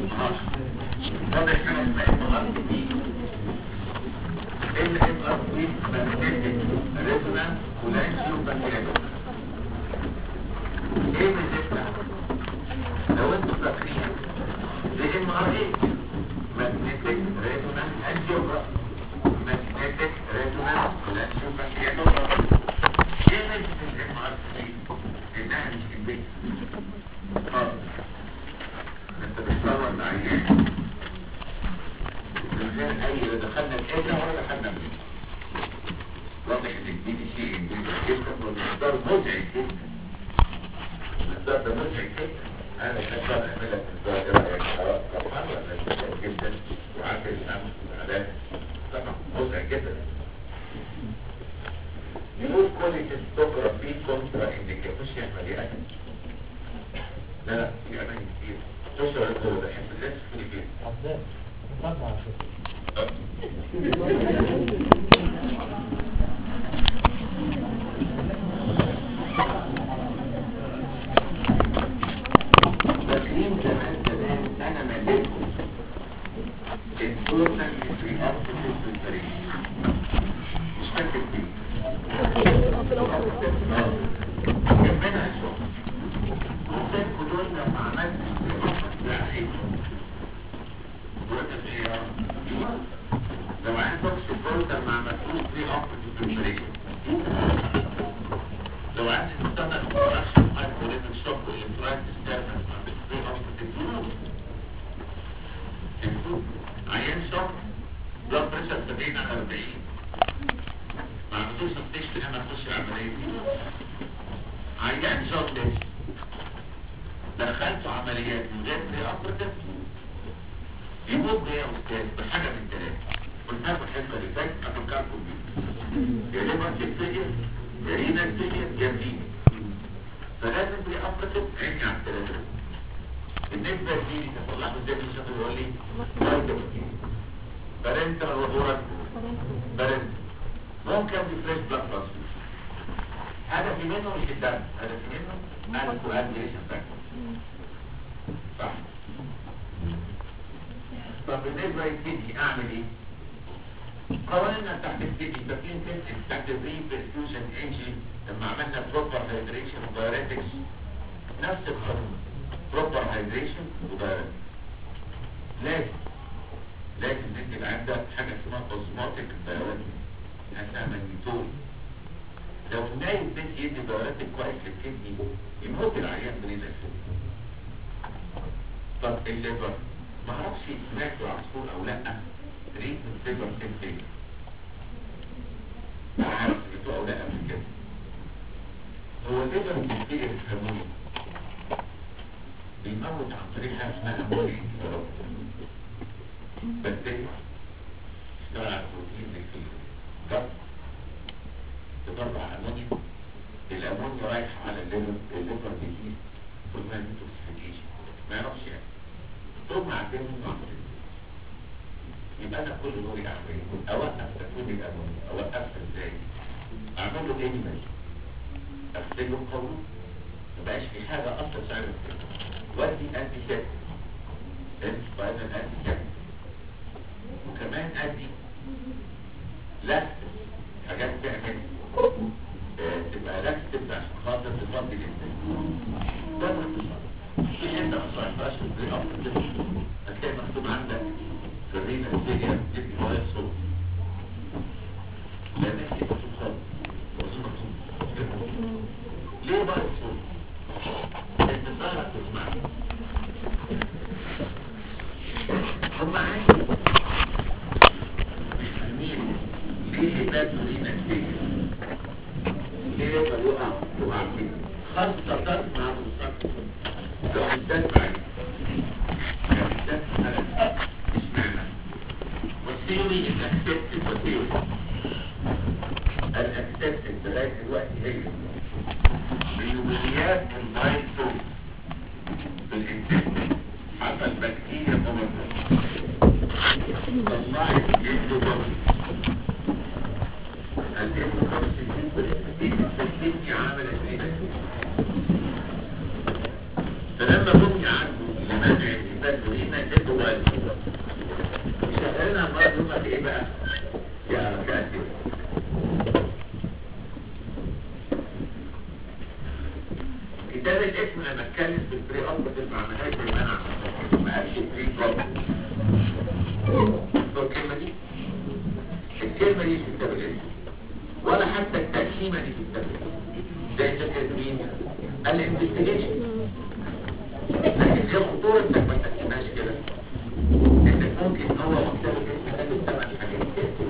12 واضح حاجه اسمها ام ار بي ال ام ار بي ماجنتيك ريزونانس ولانشيو بانكرياتوس ايه بالنسبه لو انتوا فاكرين دي ام ار اي ماجنتيك ريزونانس انجيوجرافي ماجنتيك ريزونانس ولانشيو بانكرياتوس ايه بالنسبه للام ار بي انها مش البيت خالص انت بتصور العيان من غير اي لا دخلنا الابره ولا دخلنا منه واضح ان الدي بي سي جدا والمقدار مزعج جدا المقدار ده مزعج جدا انا مش هقدر اعملها في المقدار ايه رايك خلاص طبعا ولا مزعج جدا وعارف الشمس والعلاج طبعا مزعج جدا يقول كوليسيستوجرافي كونترا انديكا مش يعمل ايه لا لا في امان كتير تشعر الدول ده حس الناس في البيت عبدال مقدم على فكرة فاكرين زمان زمان انا مليتكم الدورنا في ارض الفلترين مش فاكر دي جنبنا اشوف وفاكر دورنا ما عملتش لا عيدهم دورنا في ايه لو عندك سبورتر مع مسؤول في ارض الفلترين لو عايز تستنى الكونتراكشن هايبوليميك شوك والانفراكت ستيرنس مع بتفريق اصلا تدوله تدوله عيان شوك بلاد بريشر 70 على 40 ما عملتوش تفتيش انا اخش العمليه دي عيان جوندس دخلته عمليات من غير بري اوبرتيف يموت ده يا استاذ بحاجه من ثلاثه قلنا لكم الحته اللي فاتت افكركم بيها يا ليفر تفتجر يا رينا تفتجر يا فيني فلازم بري اوبرتيف عيني على الثلاثه بالنسبه لي تطلعوا ازاي من الشخص يقول لي فيتامين بارنتال واورال بارنتال ممكن بفريش بلاد ترانسفيوجن هدفي منه مش الدم هدفي منه الكو ادميشن فاكتور صح طب بالنسبه للكدني اعمل ايه؟ قوانيننا تحت الكدني فاكرين كنت تحت الري برفيوجن انجي لما عملنا بروبر هيدريشن ودايريتكس نفس القانون بروبر هيدريشن ودايريتكس لازم لازم ندي عندك حاجه اسمها اوزماتيك دايريتكس اسمها ماجنيتول لو نايم بيت يدي دايريتك كويس للكدني يموت العيان بريد الكدني طب الليفر ما اعرفش سمعتوا عصفور او لا ريت الليفر سيمبلي ما عارف سمعتوا او لا قبل كده هو الليفر سيمبلي الهرموني بيموت عن طريق حاجه اسمها امونيا بكتيريا اشتغل على البروتين اللي في الجسم تطلع امونيا الامونيا رايحه على الليفر الليفر ديزيز ثم ديتوكسيفيكيشن ما يعرفش يعني ثم عارفين انه عمل يبقى انا كل دوري اعمل ايه اوقف تكوين الامونيا اوقفها ازاي اعمل له انيمال اغسله القولون ما بقاش في حاجه اصلا سعر ودي انتي سيت انت فاينل انتي سيت وكمان ادي لاكت حاجات تعمل آه، تبقى لاكت تبقى عشان خاطر تفضي الانسان ده باختصار في انت خصائص بقاش في افضل هتلاقي مكتوب عندك في الرينا السيريا تدي فايل صوت لا نحكي مكتوب خالص وصول مكتوب ليه بقى الصوت؟ انت صارت تسمعني هم عادي مش فاهمين ليه الناس رينا السيريا ليه يقدر يقع يقع كده خاصة مع المستقبل لو ازداد معي لو ازداد على اشمعنى والثيوري الاكسبتد والثيوري الاكسبتد لغاية دلوقتي هي بيوميات النايت فود بالانتستين حصل بكتيريا مومنتال طلعت جلد ضغط الانتستين عملت ايه فلما بني عنه لمنع الانتفاع هنا جد الكلمة دي الكلمة دي في كتاب الاسم ولا حتى التقسيمة دي في كتاب الاسم زي فكرة مين؟ الانفستيجيشن لكن هي خطورة انك ما تقسمهاش كده انك ممكن هو مكتب الاسم ده بالثمان حاجات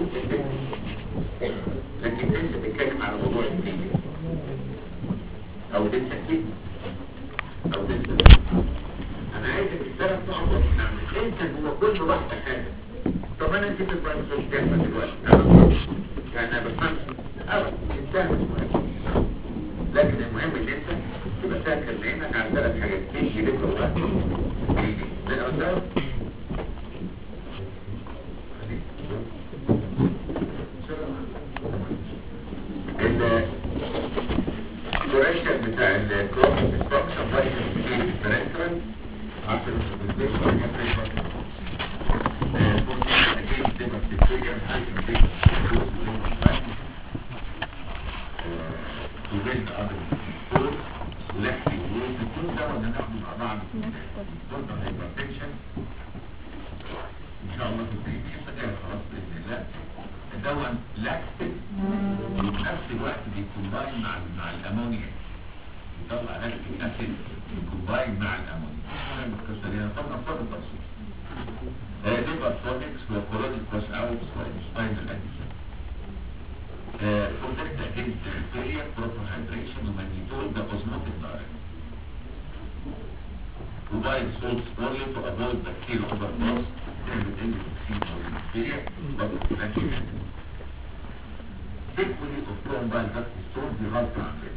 لكن لسه بتتكلم على موضوع الدين او لسه كده او لسه انا عايزك الثلاث نقط نعمل انت هو كل واحدة حاجة طب انا نسيت البرنسوس كلمة دلوقتي أنا يعني انا بفهمش ابدا انتهى المهم لكن المهم ان انت تبقى فاكر لانك على ثلاث حاجات تيجي لك الوقت تيجي نقرا سوا الكوريكشن بتاع الكروس ستراكشر فايتال في البرنترال عشان البرزنتيشن اكيد زي ما بتفتكر حاجه وبين أرض الدكتور ولحكي والدكتور ده ولا ناخده مع بعض ضد الهايبرتنشن إن شاء الله في الدقيقة الحصة خلاص بإذن الله الدواء لاكتد وفي نفس الوقت بيكومباين مع مع الأمونيا يطلع لاكتيك أسيد يكومباين مع الأمونيا القصة دي أنا طبعا صار التفصيل ليبر فونكس وكورونيك كوش أوتس وإنسباينال أديشن Uh, protect against bacteria, proper hydration, ومانيتول ده osmotic direct. Provide salt spoiler to avoid bacterial overgrowth, تعمل قلة تكسير أو البكتيريا, برضه prevention. Frequently of combine duct stone دي غلطة عندنا.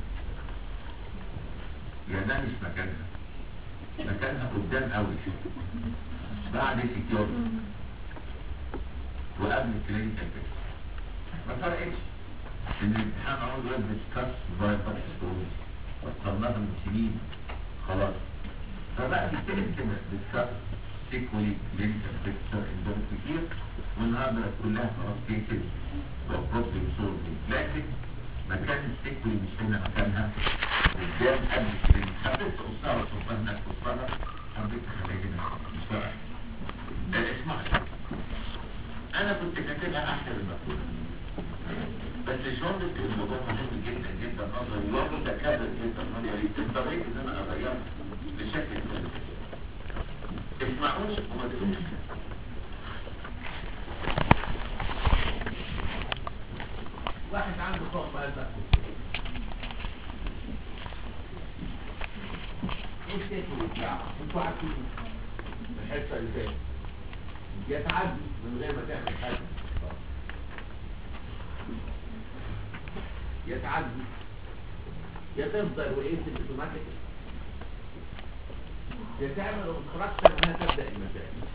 يعني ده مش مكانها. مكانها قدام قوي بعد الكتاب وقبل الكلينيكال بيكس. ما فرقتش. ان الامتحان عاوز يقول ديسكاس باي بارتيسيبيشن وصلناها من سنين خلاص فبقى بيتكلم كده ديسكاس سيكولي كلينيكال بيكتشر اندور كتير والنهارده كلها خلاص كيسز وبروبلم سولفنج لكن مكان السيكولي مش هنا مكانها قدام قبل الكلينيك حبيت تقصها وتحطها هناك تقصها حبيت اخليها هنا مش فارقه اسمع انا كنت كاتبها احسن المكتوبه بس شغل الموضوع مهم جدا جدا نظري وهو تكابر جدا نظري اضطريت ان انا اغيرها بشكل ثاني اسمعوش وما تقولوش واحد عنده فوق بقى بقى ايه التاكل بتاعه انتوا عارفين الحته اللي فاتت يتعدي من غير ما تعمل حاجه يتعدي يتفضل وايه سيمتوماتيك يتعمل اوبستراكشن انها تبدا المشاكل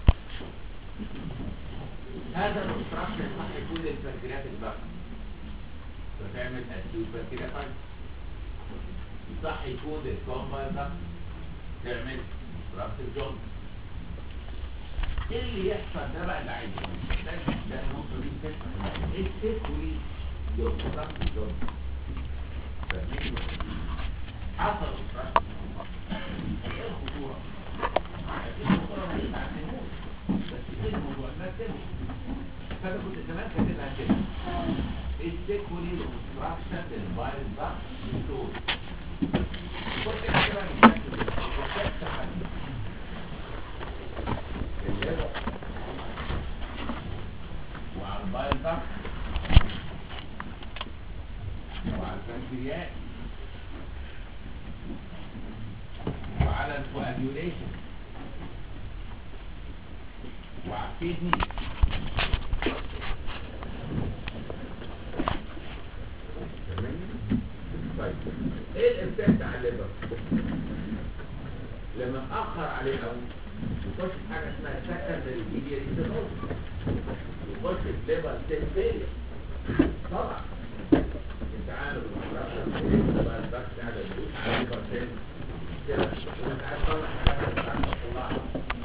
هذا الاوبستراكشن راح يكون للبنكرياس البقر فتعمل اسيوت بنكرياتايتس صح يكون الكومباين ده تعمل اوبستراكتيف جونز ايه اللي يحصل ده بقى اللي عايزه ده ده النقطه دي بتحصل ايه السيكولي اوبستراكتيف جونز حصل اوبستراكتيف ايه الخطوره؟ ايه الخطوره مش عارفين بس ايه الموضوع ما تكتبش فانا كنت زمان كاتبها كده السيكولي اوبستراكشن للفيروس ده بتقول كنت كاتبها بالشكل ده وكتبت حاجه الليفر وعلى البايل ده وعلى البنكرياس وعلى الكواجيوليشن وعلى الكدني طيب ايه الامباكت على الليفر لما اتاخر عليه قوي يخش في حاجه اسمها سكندري ديليريتينوز يخش في ليفر سيل فيلير طبعا انت عارف الرقم بقى البحث على الدوس على ليفر سيل كده وانت عارف طبعا حاجات بتاعت تطلعها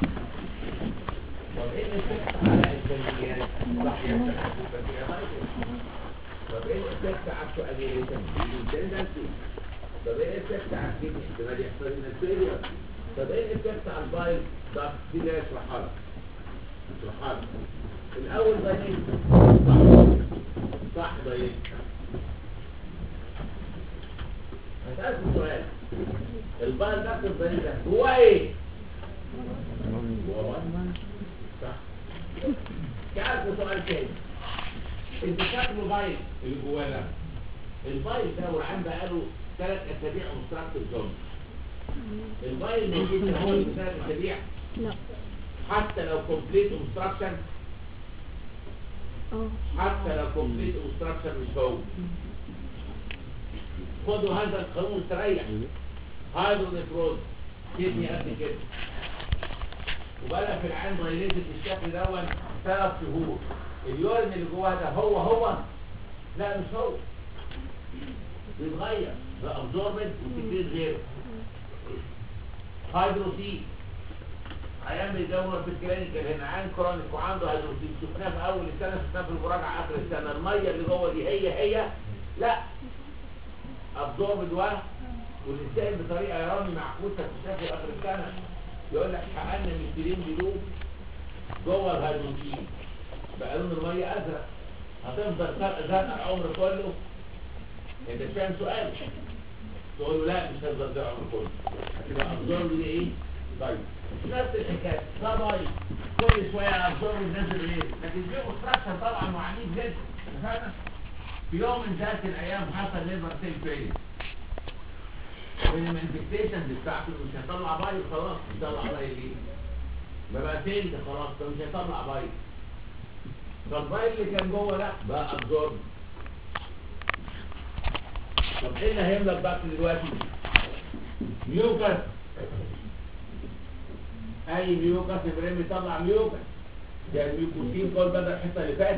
طب ايه الافكت على البنكرياس صح يفتح البنكرياس طب ايه الافكت على الكواجيوليشن التندنسي طب ايه الافكت على الكدني احتمال يحصل من الفيلير طب ايه الافكت على البايل ضغط دي لا يشرحها لك حاضر الاول ضيق صح صح ضيق هسألكم سؤال البال ده الضيق ده هو ايه؟ هو بال صح جعلكم سؤال تاني انت شكله بايت اللي جواه ده البايت ده والعين بقاله ثلاث اسابيع مستراكت الجمله البايت موجود ده هو اللي ثلاث اسابيع لا حتى لو كومبليت اوبستراكشن اه حتى لو كومبليت اوبستراكشن مش هو خدوا هذا القانون استريح هايدرونيفروز كدني قد كده وبقى في العين ضيلتت بالشكل دون ثلاث شهور اليورين اللي جواها ده هو هو لا مش هو بيتغير بقى ابزوربنت وتكرير غيره هيدروسيل عيان بيدور في الكلينيكال هنا عين كرونيك وعنده هيدروسيل شفناه في اول السنه شفناه في المراجعه اخر السنه الميه اللي جوه دي هي هي لا ابزوربد و والانسان بطريقه يراني معكوسه في شكل اخر السنه يقول لك حققنا ميثيلين بلوب جوه الهيدروسيل بقى لون الميه ازرق هتفضل زرقاء العمر كله انت مش فاهم سؤال تقول له لا مش هتفضل زرقاء العمر كله هتبقى ابزورب دي ايه طيب نفس الحكايه ده بايظ كل شويه ابزورب نازل ايه لكن في اوستراكشن طبعا وعنيف جدا اتفقنا في يوم من ذات الايام حصل ليفر سيل فيلير والانفكتيشنز بتاعته مش هيطلع بايظ خلاص مش هيطلع بايظ ليه ما بقى فين ده خلاص ده مش هيطلع بايظ فالبايل اللي كان جوه لا بقى ابزورب طب ايه اللي هيملى الضغط دلوقتي ميوكس اي ميوكس ابراهيم يطلع ميوكس ده الميوكوسين كل بدل الحته اللي فاتت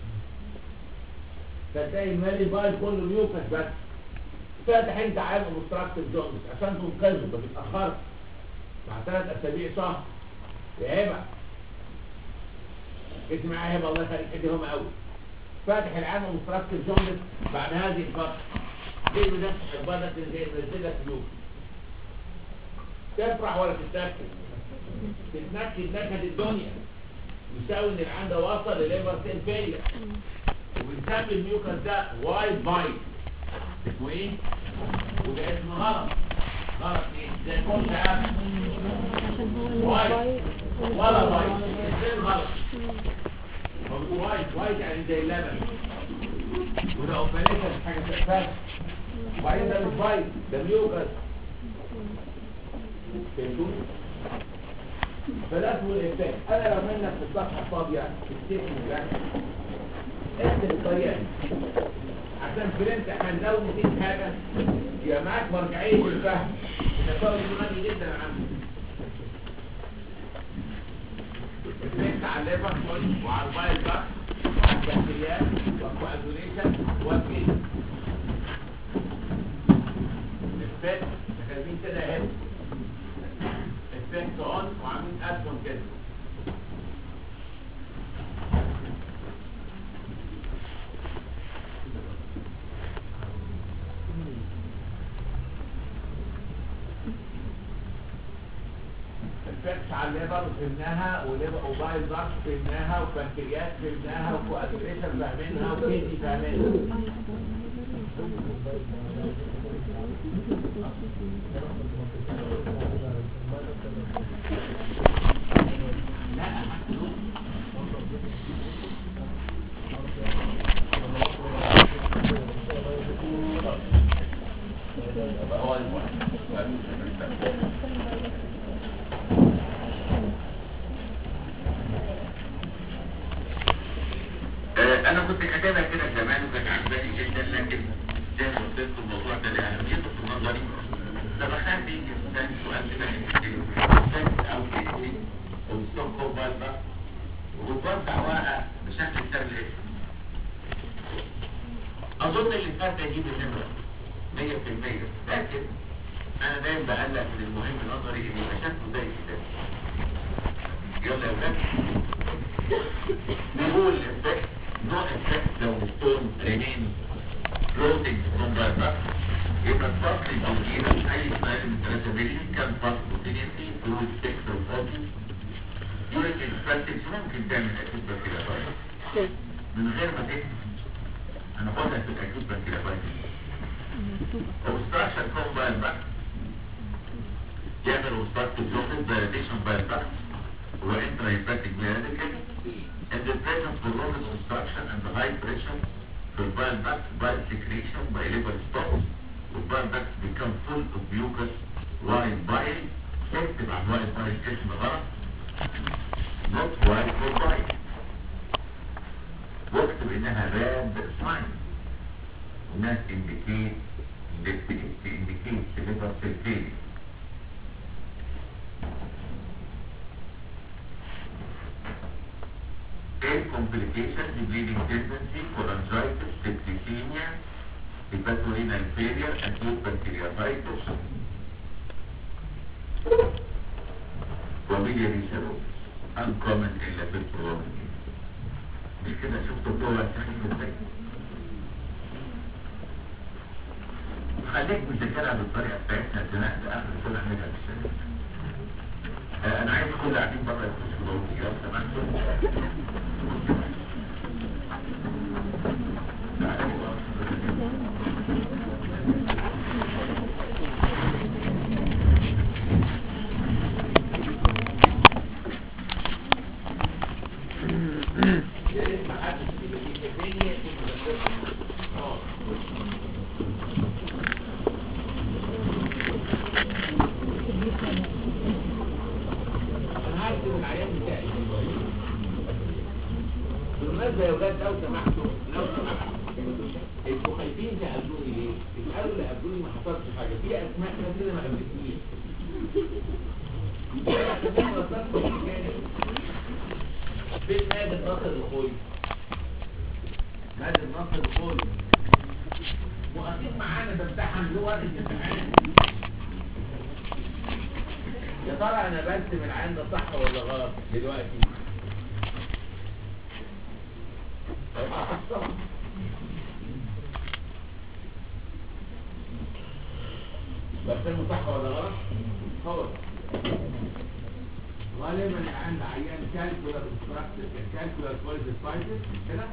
فتلاقي المالي بايل كله ميوكس بس فاتح انت عام اوبستراكتيف جوندس عشان تنقذه بس اتاخرت بعد ثلاث اسابيع شهر يا هبه انت معايا هبه الله يخليك انت هم قوي فاتح العام اوبستراكتيف جوندس بعد هذه الفتره ليه بنفس حبانك اللي جاي ينزل لك ميوكس تفرح ولا تتنكد تتنكد نكد الدنيا يساوي ان العين ده وصل لليفر سيل فيلير وبنسمي الميوكس ده وايت بايت اسمه ايه؟ وده اسم غلط غلط ايه؟ زي كل عام عشان هو وايت اللي ولا بايت الاثنين غلط هو وايت وايت يعني زي اللبن وده اوبريشن حاجه تقفل وبعدين ده مش بايت ده ميوكس فهمتوا؟ فده اسمه الإنسان أنا لو منك في الصفحة الفاضية في السيكشن ده اكتب الطريقة دي عشان في الامتحان لو نسيت حاجة يبقى معاك مرجعية الفهم التفاؤل المهمي جدا عنه الفكر على الليفر وعلى البايل بقى وعلى البكتيريات والكواجوليشن والكيس الفكر كاتبين كده اهي effect on وعاملين اسهم كده effect على الليفر فهمناها وليفر وبايل ضغط فهمناها وبنكرياس فهمناها وكوادريشن فاهمينها وكيدني فاهمينها لا هو آه، انا كنت كاتبها كده زمان وكانت عجباني جدا لكن زي ما قلت لكم الموضوع ده لاهميته في نظري فبخاف يجي ثاني سؤال كده يمكن او كده وستوب كوبال بقى وبوزع ورقه بشكل سهل اظن اللي فات يجيب النمره 100% لكن انا دايما بقلق من المهم نظري ان يبقى شكله زي كده يلا يا ولاد نقول effect no effect لو stone remain floating from the back يبقى الفصل الجزئي اي سؤال من 3 مللي كان فصل continuously through the spectral body during extractive ممكن تعمل acute pancreatitis من غير ما تكتب هناخدها في acute pancreatitis obstruction from bile duct يعمل obstructive jaundice dilatation bile duct و intrahepatic bile and the presence of lung obstruction and the high pressure the bile duct bile secretion by liver stops the bile ducts become full of mucus white bile اكتب عن white bile اسم غلط not white or bile واكتب انها bad sign انها indicate indicate liver cell failure Air complications, bleeding tendency, cholangitis, septicemia, hepatorenal failure, acute pancreatitis, وبيلياري سيروس uncommon إلا في البروبلم مش كده شفتوا الدول الثانية ازاي؟ خليك مذاكرها بالطريقة بتاعتنا الزناق ده آخر سنة نعملها في السنة آه، أنا عايز كل قاعدين بره يخشوا جوه يا سمعتوا؟ يا ريت ما حدش يبقى فيه كفاية يكون مذاكرها. اه انا هكتب العيان بتاعي بالمناسبة يا ولاد لو سمحتوا لو سمحتوا انتوا خايفين تقابلوني ليه؟ الأول اللي قابلوني ما حصلش حاجة في أسماء ناس كده ما قابلتنيش أنا وصلت للجانب فين مادة نصر الخوي؟ مادة نصر الخوي وأكيد معانا بمتحن له ورقة امتحان يا ترى انا برسم العين ده صح ولا غلط دلوقتي هيبقى صح طبعا برسمه صح ولا غلط هو ده. غالبا العين ده عيان كالكولا كالكولا كواليتي كده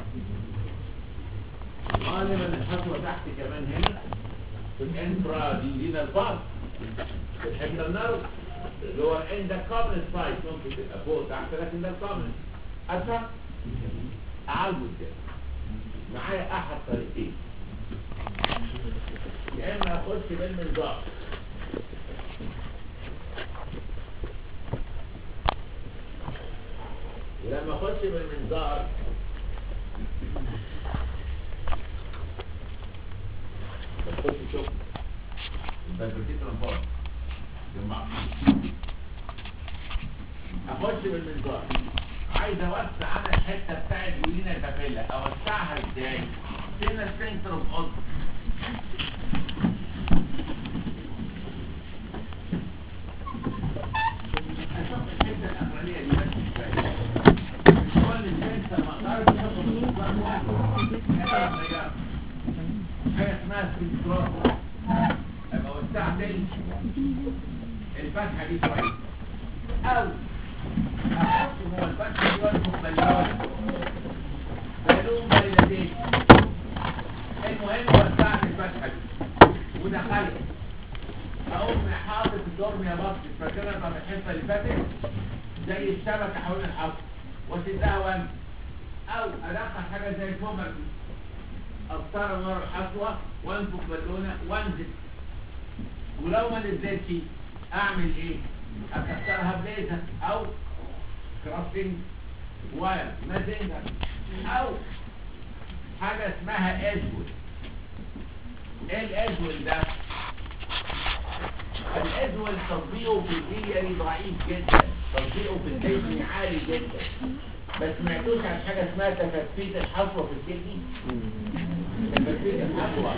غالبا الحصوه تحت كمان هنا في الانفرا دي البعض في الحته النار اللي هو عند كومن سايت ممكن تبقى فوق تحت لكن ده كومن افهم اعالجه ازاي معايا احد طريقتين يا اما اخش بالمنظار ولما اخش بالمنظار بخش شوف البنكرتين ترانفورم جمع اخش بالمنظار عايز اوسع انا الحته بتاعت يولينا البابيلا اوسعها ازاي فين السنتر اوف اوت اشوف الحته الاخرانيه دي بس ازاي كل السنتر ما اقدرش اخد منظار واحد حاجه صغيره حاجه اسمها سنترال ابقى وسعت الفتحه دي شويه او احط جوه الفتحه دي واسمه بالون بالون باليدين المهم وسعت الفتحه دي ودخلت اقوم حاطط الدورم يا بطل فاكرها بتاعت الحصه اللي فاتت زي الشبكه حوالين الحصى واسدها وانت او ادخل حاجه زي الفومر دي اضطر ورا الحصوه وانفخ بالونه وانزل ولو ما نزلتش اعمل ايه اكسرها بليزر او كرافتنج واير مازنجر او حاجه اسمها ازول ايه الازول ده الازول تطبيقه في البيلياري ضعيف جدا تطبيقه في الكدني عالي جدا ما سمعتوش عن حاجه اسمها تفتيت الحصوه في الكدني تفتيت الحصوه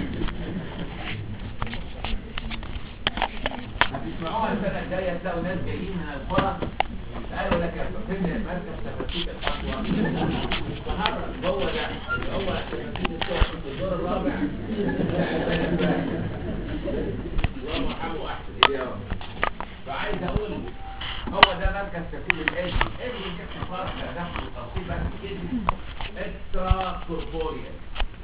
هتسمعوها السنة الجاية تلاقوا ناس جايين من القرى قالوا لك يا فين المركز تفتيت الخطوة تهرب هو ده اللي هو تفتيت الصوت في الدور الرابع اللهم حمو احسن ايه يا رب فعايز اقول هو ده مركز تركيب الايدج الايدج كانت فرق دخل التوصيل بس كده اكسترا كوربوريال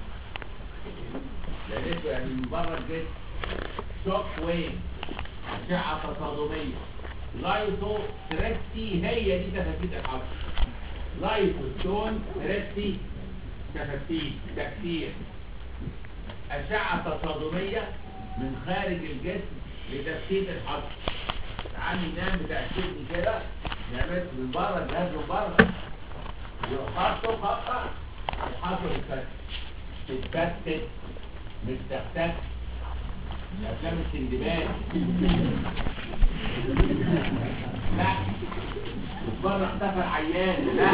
لقيته يعني من بره الجسم شوك ويف اشعه تصادميه لايتو تريبتي هي دي تفتيت الحرب لايتو ستون تريبتي تفتيت تكسير اشعه تصادميه من خارج الجسم لتفتيت الحرب تعالي نام بتأكيدني كده نعمل من بره الجهاز من بره يحطوا خطة يحطوا الفتح تتفتت مش تختت افلام السندباد لا بره احتفل عيان لا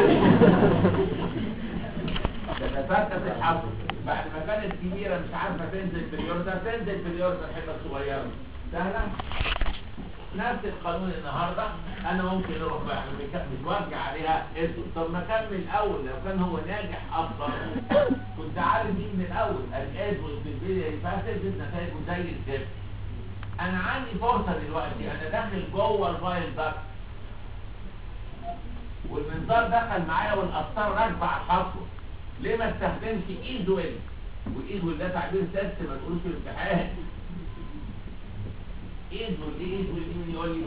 ده تفتت الحظ بعد ما كانت كبيرة مش عارفة تنزل في اليورتا تنزل في اليورتا الحتة الصغيرة سهلة نفس القانون النهاردة انا ممكن اروح بقى متوجع عليها اسم طب ما كمل الاول لو كان هو ناجح افضل كنت عارف دي من الاول الاسم في الفيديو اللي فاتت نتائجه زي الزفت انا عندي فرصة دلوقتي انا داخل جوه الفايل ده والمنظار دخل معايا والقسطره راكبه على الحصوه ليه ما استخدمش ايزويل وايزويل ده تعبير سيست ما تقولوش في الامتحان ايزويل ايه ايزويل دي مين يقول لي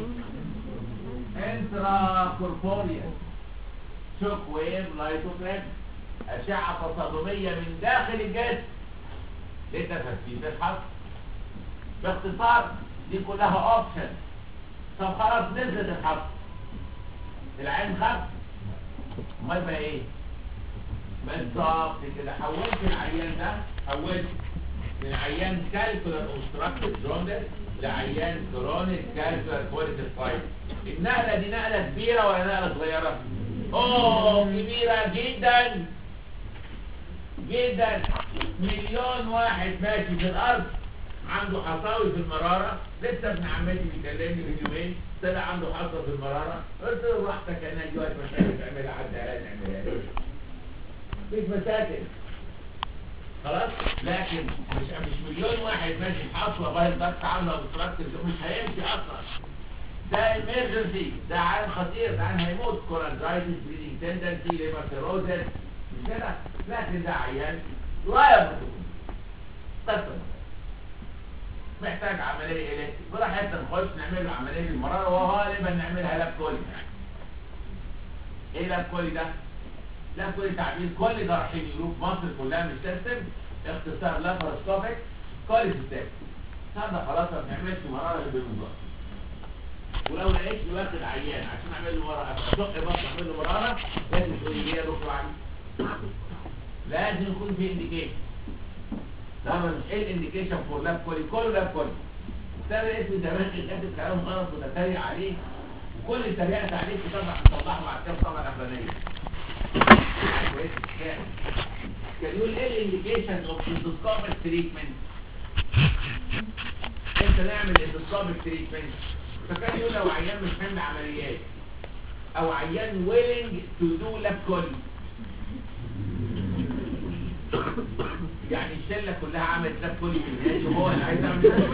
انترا كوربوريال شوك ويف لايتوتريب اشعه تصادميه من داخل الجسم لتفتيت الحصوه باختصار دي كلها اوبشن طب خلاص نزلت الحصوه العين خف امال بقى ايه بالظبط كده حولت العيان ده حولت من عيان كالكولر اوبستراكتيف جوندس لعيان كرونيك كالكولر كواليتي فايت النقله دي نقله كبيره ولا نقله صغيره اوه كبيره جدا جدا مليون واحد ماشي في الارض عنده حصاوي في المرارة لسه ابن عمتي بيكلمني من يومين طلع عنده حصوة في المرارة قلت له براحتك انا دلوقتي مشاكل تعملها عدى عليها نعملها مفيش مشاكل خلاص لكن مش مش مليون واحد ماشي حصوة باهي ضغط عاملة اوبستراكتيف مش هيمشي اصلا ده ايمرجنسي ده عين خطير ده عين هيموت كورانزايتس بريدنج تندنسي ليفر سيروزس مش كده لكن ده عيان لا يموت طفل محتاج عملية إليه براحتنا نخش نعمل له عملية المرارة وغالبا نعملها لاب كولي ايه لاب كولي ده؟ لاب كولي تعبير كل جراحين يروح مصر كلها مش سيستم اختصار لاباروسكوبيك كولي سيستم هذا خلاص ما بنعملش مرارة بالنظام ولو لقيت واخد عيان عشان اعمل له مرارة اشق بس اعمل له مرارة لازم تقول لي ايه يا دكتور علي لازم يكون في انديكيشن طبعا مش ايه الانديكيشن فور لاب كولي كله لاب كولي ده اسم زمان كاتب كلام غلط وتتريق عليه وكل اللي تريقت عليه طبعا تصلحه بعد كده طبعا الاخرانيه كان يقول ايه الانديكيشن اوف اندوسكوبيك تريتمنت انت نعمل اندوسكوبيك تريتمنت فكان يقول لو عيان مش حمل عمليات او عيان ويلنج تو دو لاب كولي يعني الشله كلها عملت لاب كولي في النادي وهو اللي عايز يعمل لاب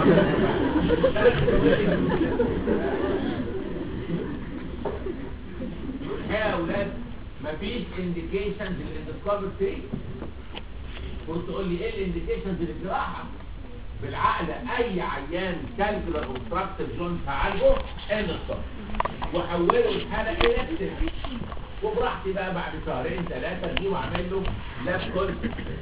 كولي يا اولاد مفيش انديكيشنز للاندسكوبيك تريت قلت تقول لي ايه الانديكيشنز للجراحه بالعقل اي عيان كالكولر اوبستراكتيف جون هعالجه اندسكوبيك وحوله الحاله الى وبراحتي بقى بعد شهرين ثلاثه دي واعمل له لاب كولي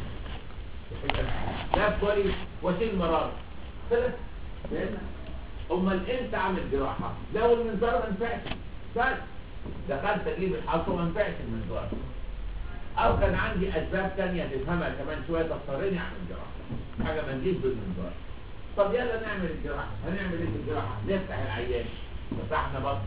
لاب كولي واشيل مرار خلص فهمنا امال امتى اعمل جراحه لو المنظار ما نفعش بس دخلت اجيب الحصوه ما نفعش المنظار او كان عندي اسباب تانية تفهمها كمان شويه تضطرني اعمل جراحه حاجه ما نجيش بالمنظار طب يلا نعمل الجراحه هنعمل ايه في الجراحه نفتح العيان فتحنا بطن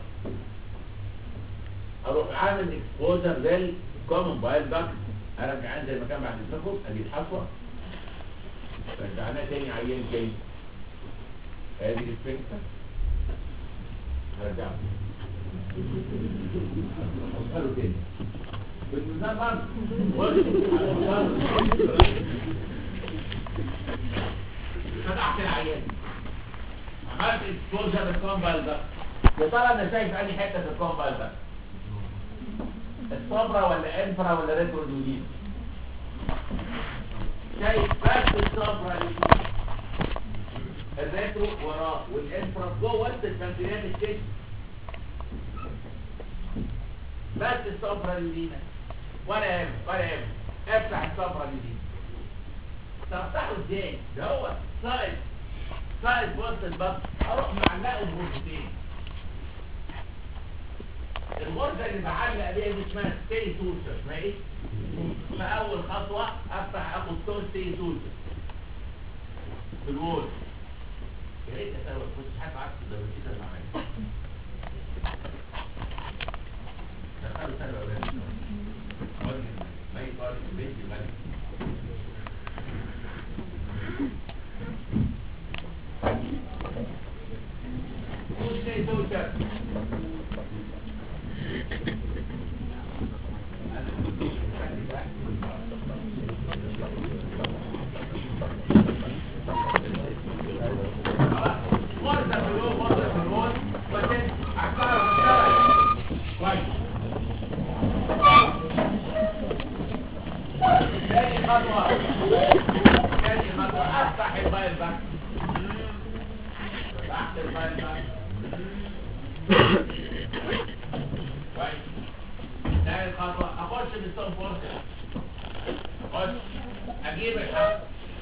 اروح اعمل اكسبوجر للكومن بايل داكت ارجعها زي ما كان بعد التنفس اجيب حصوه رجعناه تاني عيان تاني ادي السفنكتر هرجعه اوصله تاني بالميزان برضه فتحت العيان عملت اكسبوجر للكومن بايل داكت يا ترى انا شايف انهي حته في الكومبايل ده الصبرا ولا انفرا ولا ريترو دودين شايف بس الصبرا اللي فيه. الريترو وراه والانفرا جوه وسط البنكرياس الكشف بس الصبرا اللي لينا ولا يهم ولا يهم افتح الصبرا اللي لينا تفتحه ازاي ده هو سايد سايد وسط البطن اروح معلقه بغرفتين الغرفه اللي بعلق بيها دي اسمها ستي توشر اسمها ايه؟ فاول خطوه افتح اخد تو ستي توشر في الوول يا ريت اسوي كنت حاجه عكس ده بس كده اللي عملته دخلوا سنه اولانيه ما يطالب البيت غالي تو ستي توشر مرة في اليوم مرة في اليوم وتن عكارة مشترك كويس تاني خطوة تاني خطوة افتح المايل باك فتحت المايل باك كويس تاني خطوة اخش بالصوم فرصة اخش اجيب الحق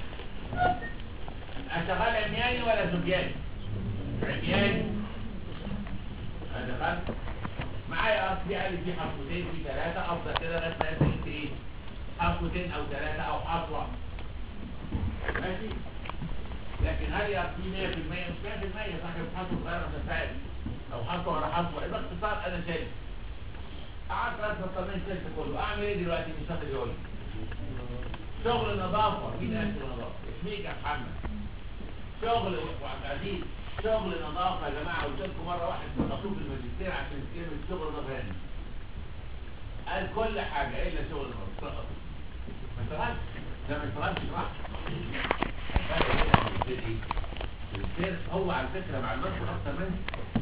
اشغل عمياني ولا زبياني عمياني انا دخلت معايا اصلي قال لي في حفوتين في ثلاثة افضل كده لغايه ما انت ايه حفوتين او ثلاثة او حفوة ماشي لكن هل يقضي 100% مش 100% صاحب حفوة غير متفائل او حفوة ولا حفوة اذا اختصار انا شايف قعدت ثلاث بطلين شلت كله اعمل ايه دلوقتي مش هاخد يقول لي شغل نظافة مين قال شغل نظافة اسميك يا محمد شغل وعزيز شغل نظافة يا جماعة قلت لكم مرة واحد في مطلوب الماجستير عشان كلمة شغل نظافة قال كل حاجة إلا شغل نظافة ما اشتغلش ده ما اشتغلش صح الفرق هنا في الماجستير ايه؟ الماجستير هو على فكرة معلوماته أكتر مني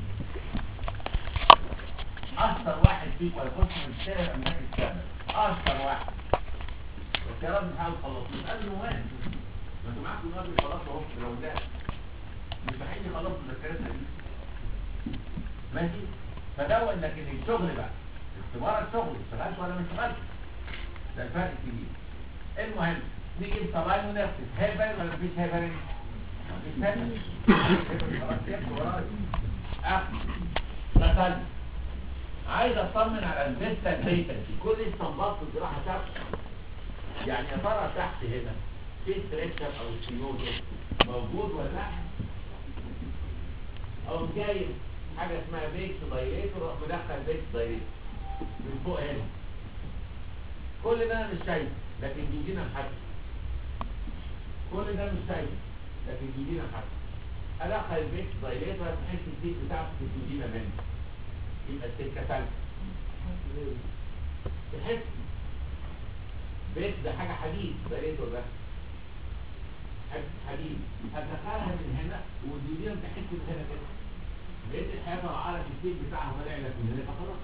أشطر واحد فيكم هيخش ماجستير يبقى من ناحية السنة أشطر واحد بس يا رب نحاول نخلصه قال له وين؟ ما انتوا معاكم نادي خلاص اهو لو ده مش هحيني خلاص مذاكرتنا دي ماشي فدون لكن الشغل بقى اختبار الشغل اشتغلت ولا ما اشتغلتش ده الفرق الكبير المهم نيجي بصلاين ونفسد هيبرين ولا مفيش هيبرين؟ مفيش هيبرين خلاص يبقى ورايا اخر مثلا عايز اطمن على الفيستا البيتنسي كل استنباط في الجراحه شخص يعني يا ترى تحت هنا في ستريتشر او سينوزس موجود ولا لا او جايب حاجه اسمها بيكس دايليتور وراح مدخل بيكس دايليتور من فوق هنا كل ده انا مش شايفه لكن بيجينا محدد كل ده مش شايفه لكن بيجينا محدد ادخل البيكس دايليتور بحيث الزيت بتاعته تدينا منه يبقى السكه ثالثه تحس بيت ده حاجه حديد دايليتور ده حديد هتدخلها من هنا والدنيا تحس من هنا كده لقيت الحياه طالعه لك السيك بتاعها طالع لك من هنا فخلاص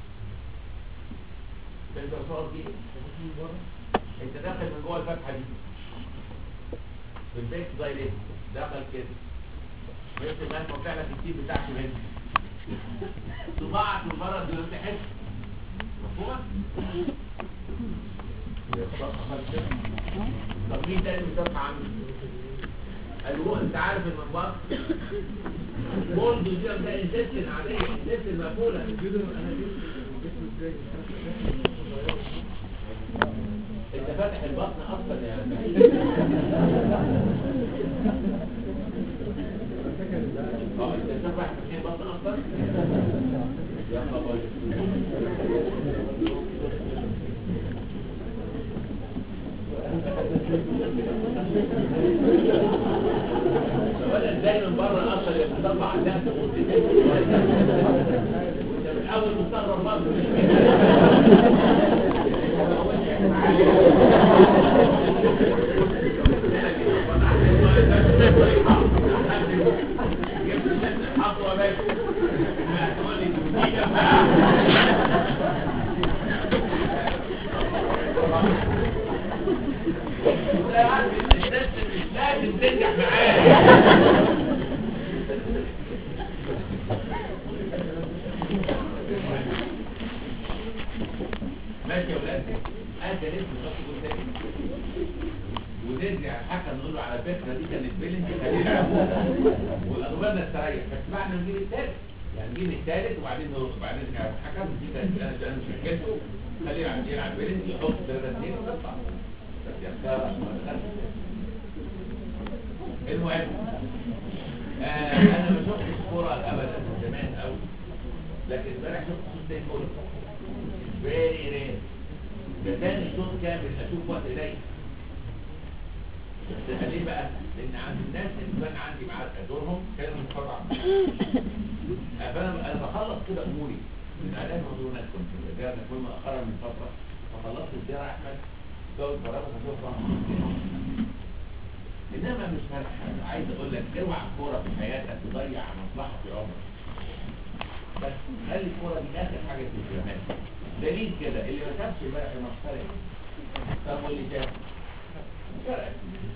انت صور دي انت داخل من جوه الفتحه دي في البيت دايليت دخل كده لقيت الناس طالع لك السيك بتاعك من هنا صباعك من بره دي تحس مفهومه؟ طب مين تاني مش عنه؟ قالوا انت عارف المنبر بولد دي ده انسيستن عاديه انسيستن مقبوله انت فاتح البطن اصلا يا اه انت فاتح البطن اصلا يا خبر ولا ازاي من بره اصلا يتطبع عندها تقول وانت من اول مستغرب برضه حطوه بس لا عارف ان السيستم مش لازم تنجح معاه ماشي يا ولاد انت لسه بتحط جول تاني ونرجع الحكم نقول له على فكره دي كانت بيلنتي خلينا نلعبها واغلبنا استريح بس بعد ما نجيب الثالث يعني نجيب الثالث وبعدين نروح وبعدين نرجع الحكم دي كانت انا انا مش فاكرته خليه يلعب يلعب بيلنتي يحط ثلاثه اثنين وتطلع بس يا خساره ما دخلش. المهم آه انا ما شفتش كوره ابدا من زمان قوي لكن امبارح شفت شوطين كوره فيري رير ده تاني شوط كامل اشوف وقت قليل بس ليه بقى؟ لان عند الناس اللي كان عندي معاه دورهم كانوا متفرع فانا انا بخلص كده اموري من اعلان مدونات كنت رجعنا كل مؤخرا من فتره فخلصت الدير احمد جوز برامج هتوصل انما مش فارقه عايز اقول لك اوعى الكوره في حياتك تضيع مصلحه في عمرك بس خلي الكوره دي اخر حاجه في الزمان دليل كده اللي ما شافش امبارح الماتش فرق طب واللي شاف فرق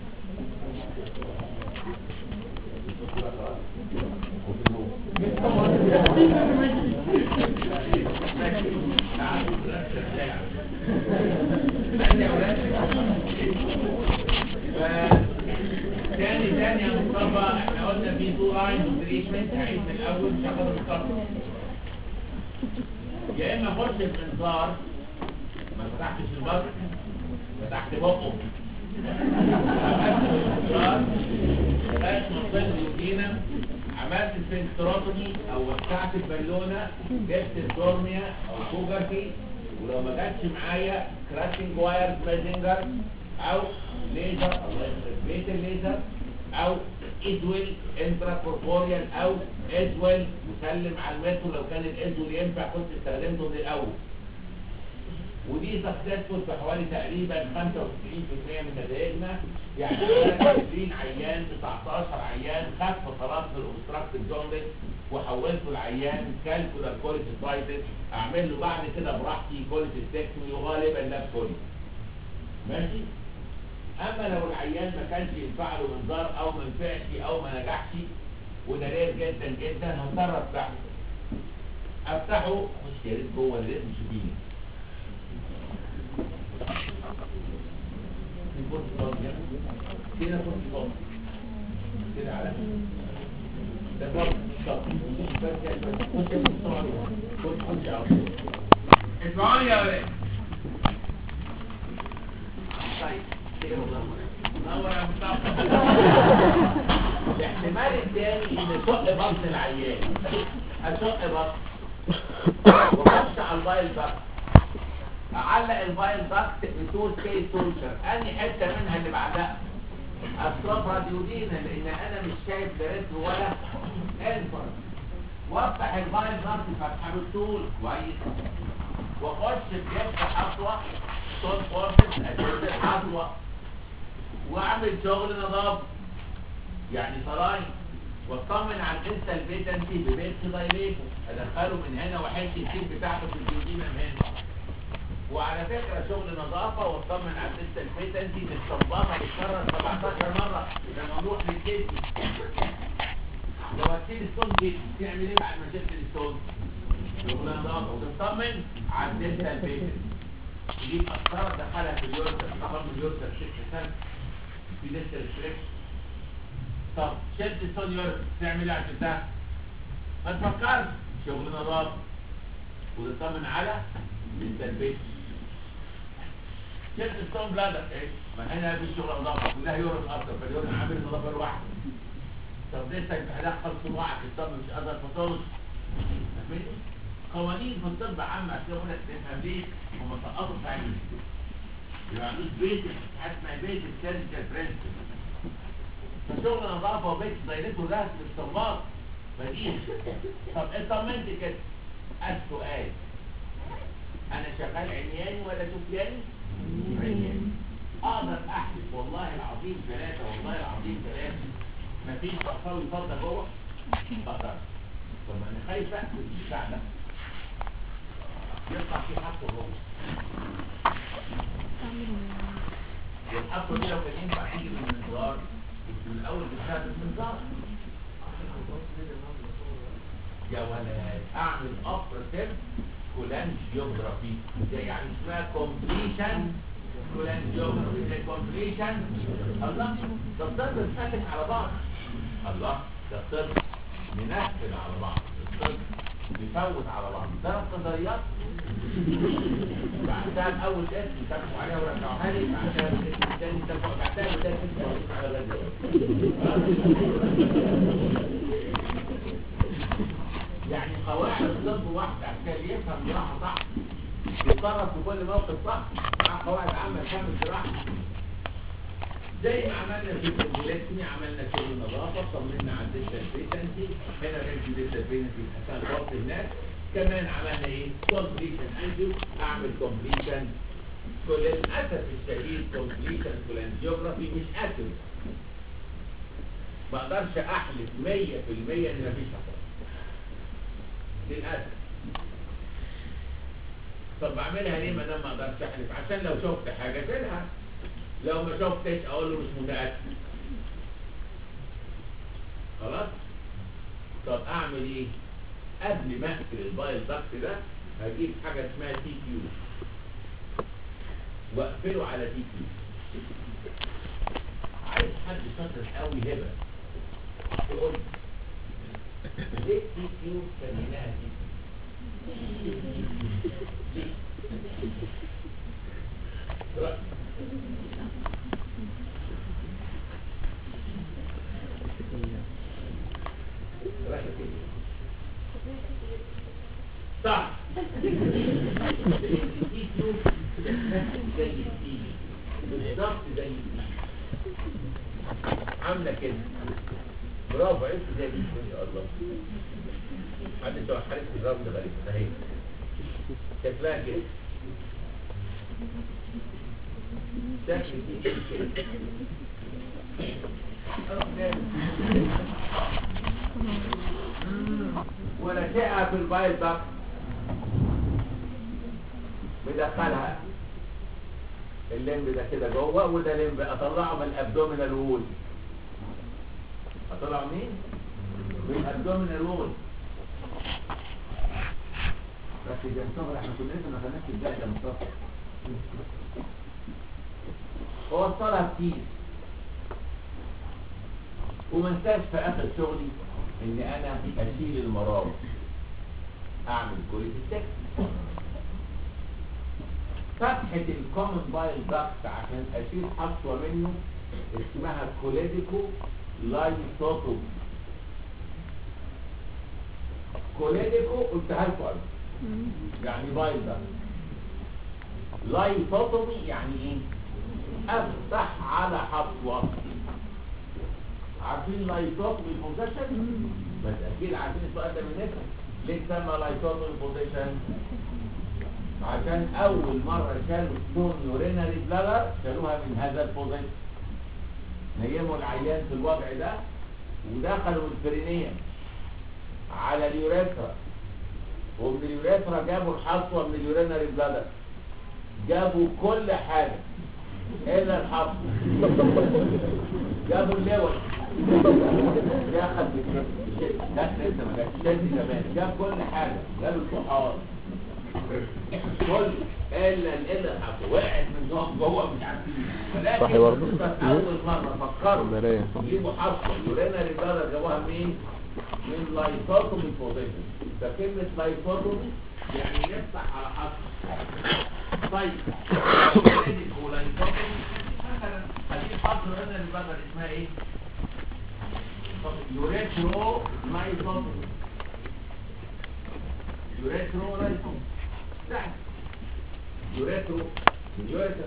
تاني تاني يا مصطفى احنا قلنا في تو لاينز تريتمنت هعيد من الاول شغل مصطفى يا اما اخش الانذار ما فتحتش الباب فتحت بقه لغايه ما وصلت للدينا عملت سفنكتروتومي او وسعت البالونه جبت الدورميا او كوجرتي ولو ما جاتش معايا كراشنج واير مازنجر او ليزر الله يخرب بيت الليزر او ادويل انترا كوربوريال او ادويل مسلم على المترو لو كان الادويل ينفع كنت استخدمته من الاول ودي سكسسفول في حوالي تقريبا 95% من نتائجنا يعني 20 عيان 19 عيان خف خلاص من الاوبستراكتيف جوندس وحولته العيان كالكولار كوليسيستايتس اعمل له بعد كده براحتي كوليسيستكتومي وغالبا لاب كولي ماشي اما لو العيان ما كانش ينفع له منظار او ما نفعش او ما نجحش وده رير جدا جدا هضطر افتحه افتحه مش يا ريت جوه الريت مش فيه في كرسي فاضي كده كرسي فاضي كده على ده فاضي بالظبط بس يا بس خش يا مصطفى خش خش يا عبد اسمعوني يا ولاد طيب كده والله نور يا مصطفى الاحتمال الثاني ان شق بطن العيان اشق بطن وخش على البايل بقى اعلق الفايل ضغط بتول كي سولشر اني حته منها اللي بعدها اصرف راديودينا لان انا مش شايف دريت ولا انفر وافتح الفايل ضغط فتحه بالطول كويس واخش بجبت حصوه صوت فورسس اشد الحصوه واعمل شغل نظافه يعني صلاين واطمن على الانسا الفيتنسي ببيت دايليتور ادخله من هنا واحس الكيس بتاعته في الجيوبينا من هنا وعلى فكرة شغل نظافة واطمن على الدستة الفيتنسي تتطبقها بتكرر 17 مرة لما نروح للجسم لو هتشيل الستون دي تعمل ايه بعد ما شلت الستون؟ شغل نظافة وتطمن على الدستة الفيتنسي تجيب قسطرة تدخلها في اليورتر طبعا اليورتر 6 سنة في دستة ريستريكشن طب شلت الستون يورتر تعمل ايه عشان ده؟ ما تفكرش شغل نظافة وتطمن على التلبيس شلت ستون بلادر ايه ما هنا في الشغل نظافه كلها يورس اكتر فاليورس عامل نظافه لوحده طب لسه انت هدخل صباعك الطب مش قادر تطرش فاهمني قوانين في الطب عامه عشان اقول لك تفهم ليه هم سقطوا في علم ما عندوش بيت حاجه اسمها بيت السيرجيكال برنسبل فشغل نظافه وبيت دايرته ده الاستنباط بديهي طب اطمنت كده السؤال انا شغال عمياني ولا سفياني عمياني اقدر احلف والله العظيم ثلاثة والله العظيم ثلاثة مفيش بصاوي فضة جوه اقدر طب ما انا خايف اقفل البتاع ده يطلع في حق جوه الحفره دي لو كان ينفع تيجي من المنظار من الاول بتستخدم منظار يا ولد اعمل اوبراتيف كولانجيوجرافي ده يعني اسمها كومبليشن كولانجيوجرافي زي كومبليشن الله ده الطب بتفتح على بعض الله ده الطب منقل على بعض الطب بيفوت على بعض ده القدريات بعدها الاول اسم كتبوا عليها ورجعوها لي بعدها الاسم الثاني كتبوا بعدها وده اسم على يعني قواعد الطب واحده عشان يفهم جراحه صح يتصرف في كل موقف صح مع قواعد عامه كامل جراحه زي ما عملنا في الكومبلكسني عملنا شغل نظافه طمنا على الديجيتال بيتنسي هنا رينج ديجيتال بيتنسي عشان خاطر الناس كمان عملنا ايه كومبليشن انجيو اعمل كومبليشن للاسف الشديد كومبليشن كولانجيوجرافي مش اكيوريت ما اقدرش احلف 100% ان مفيش حصل للاسف طب بعملها ليه ما دام ما اقدرش احلف عشان لو شفت حاجه شيلها لو ما شفتش اقول له مش متاكد خلاص طب اعمل ايه قبل ما اقفل البايل داكت ده هجيب حاجه اسمها تي كيو واقفله على تي كيو عايز حد شاطر قوي هبه تقول لي ليه تي كيو سميناها تي كيو ليه رأي. رأي كده. صح زي الدين بالظبط زي الدين عامله كده برافو عرفت زي الدين ما شاء الله حد سوى حارس الرمز غريب اهي شكلها كده شكل دي كده أروح جايب. ولا شيء في البايل ده مدخلها الليمب ده كده جوه وده ليمب اطلعه من الابدومينال وول اطلعه منين من الابدومينال وول بس ده مصطفى احنا كنا لسه ما خدناش الجهد يا مصطفى ووصلها كتير وما انساش في اخر شغلي ان انا اشيل المرار اعمل كوليستيك فتحة الكومن بايل داكت عشان اشيل حصوة منه اسمها كوليديكو لايسوتوم كوليديكو قلتها لكم قبل يعني بايل داكت لايسوتومي يعني ايه افتح على حصوة عارفين لايسوتومي بوزيشن بس اكيد عارفين السؤال ده من نفسه ليه سمى لايسوتومي بوزيشن عشان اول مرة شالوا ستون يورينري بلادر شالوها من هذا البوزيشن نيموا العيان في الوضع ده ودخلوا البرينية على اليوريثرا ومن اليوريثرا جابوا الحصوة من اليورينري بلادر جابوا كل حاجة الا الحصوة جابوا اللوز دخل بالشد لا لسه ما جابش شد كمان جاب كل حاجة جاب الطحال كل الا الا الحصوة وقعت من جوه جوه مش عارفين ولكن صحي برضه؟ اول مرة فكروا مراية. يجيبوا حصوة يورينري بلادر جابوها منين؟ من لايفوتومي بوزيشن ده كلمة لايفوتومي يعني نفتح على حصوة طيب هو لايفوتومي مثلا هذه حصوة يورينري بلادر اسمها ايه؟ يوريترو لايفوتومي يوريترو لايفوتومي سهل يوريترو يوريتر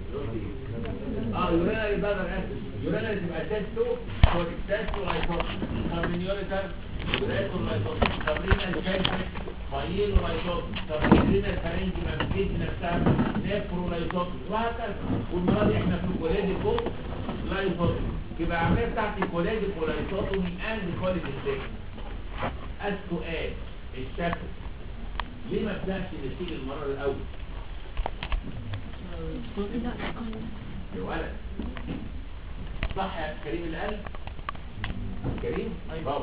اه يورينري بلادر اسف يورينري تبقى تيستو سوري تيستو لايفوتومي طب من يوريتر يوريترو لايفوتومي طب رينا الكالسيوم مايل لايفوتومي طب رينا الفرنج ممكن نفسها نيفرو لايفوتومي وهكذا والمرة دي احنا في كوليديكو لايفوتومي يبقى عملية بتاعت الكوليديكو لايفوتومي اند كوليديك السؤال الشكل ليه ما بدأش نشيل المرة الأول؟ يا ولد صح يا كريم القلب كريم اي بابا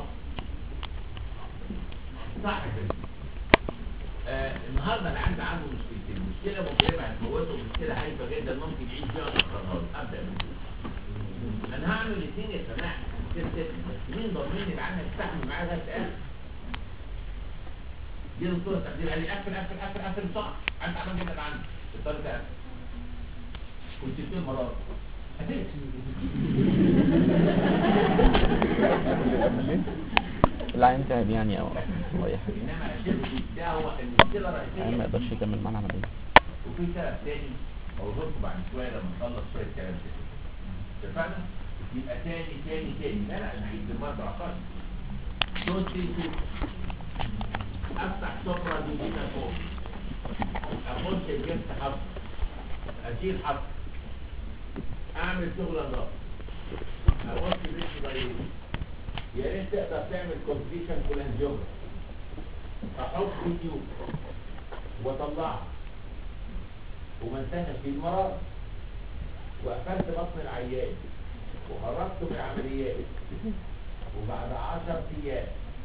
صح يا كريم آه النهارده انا عندي عنده مشكلتين مشكله مجرمه هتموته ومشكله هايفه جدا ممكن يعيش فيها اخرها ابدا من دول. انا هعمل الاثنين يا سماح ست ست بس مين ضامنني العيان هيستحمل معايا لغايه الاخر دي دكتور التخدير قال لي قفل قفل قفل قفل بسرعه انت عمال جدا عندي اضطريت اقفل كنت ست مرات العين تعب يعني او أو اي حاجه انما الشرك ده هو المشكله العين ما الرئيسيه يقدرش يكمل معانا عمليه وفي سبب تاني اقوله لكم بعد شويه لما نخلص شويه كلام كده اتفقنا؟ يبقى تاني تاني تاني لا لا نعيد بالمره عشان صوت تيتو افتح سفره دي هنا فوق اخش الجبت حفظ اشيل حفظ اعمل شغل الله اخش بيت ضريبي يا ريت تقدر تعمل كومبليشن كولانجيوجرافي احط فيديو واطلعه وما انتهش في المرض وقفلت بطن العيان وخرجته من العمليات وبعد عشر ايام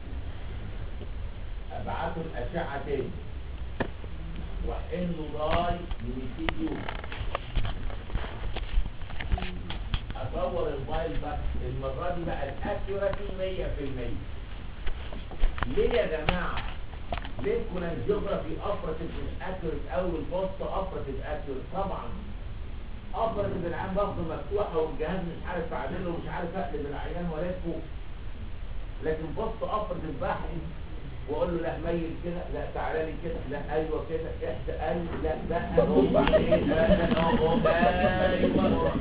ابعته الاشعه تاني واحقن له ضاي من الفيديو اصور الموبايل بس المره دي بقى الاكيوراسي 100% ليه يا جماعه ليه الكولانجيوجرافي اوبراتيف مش اكيوريت او البوست اوبراتيف اكيوريت طبعا اوبراتيف العين ضغط مفتوحه والجهاز مش عارف اعمله ومش عارف اقلب العيان والفه لكن بوست اوبراتيف بحث واقول له لا ميل كده لا تعالى لي كده لا ايوه كده احت قال لا لا هو بعدين لا لا هو هو ايوه روح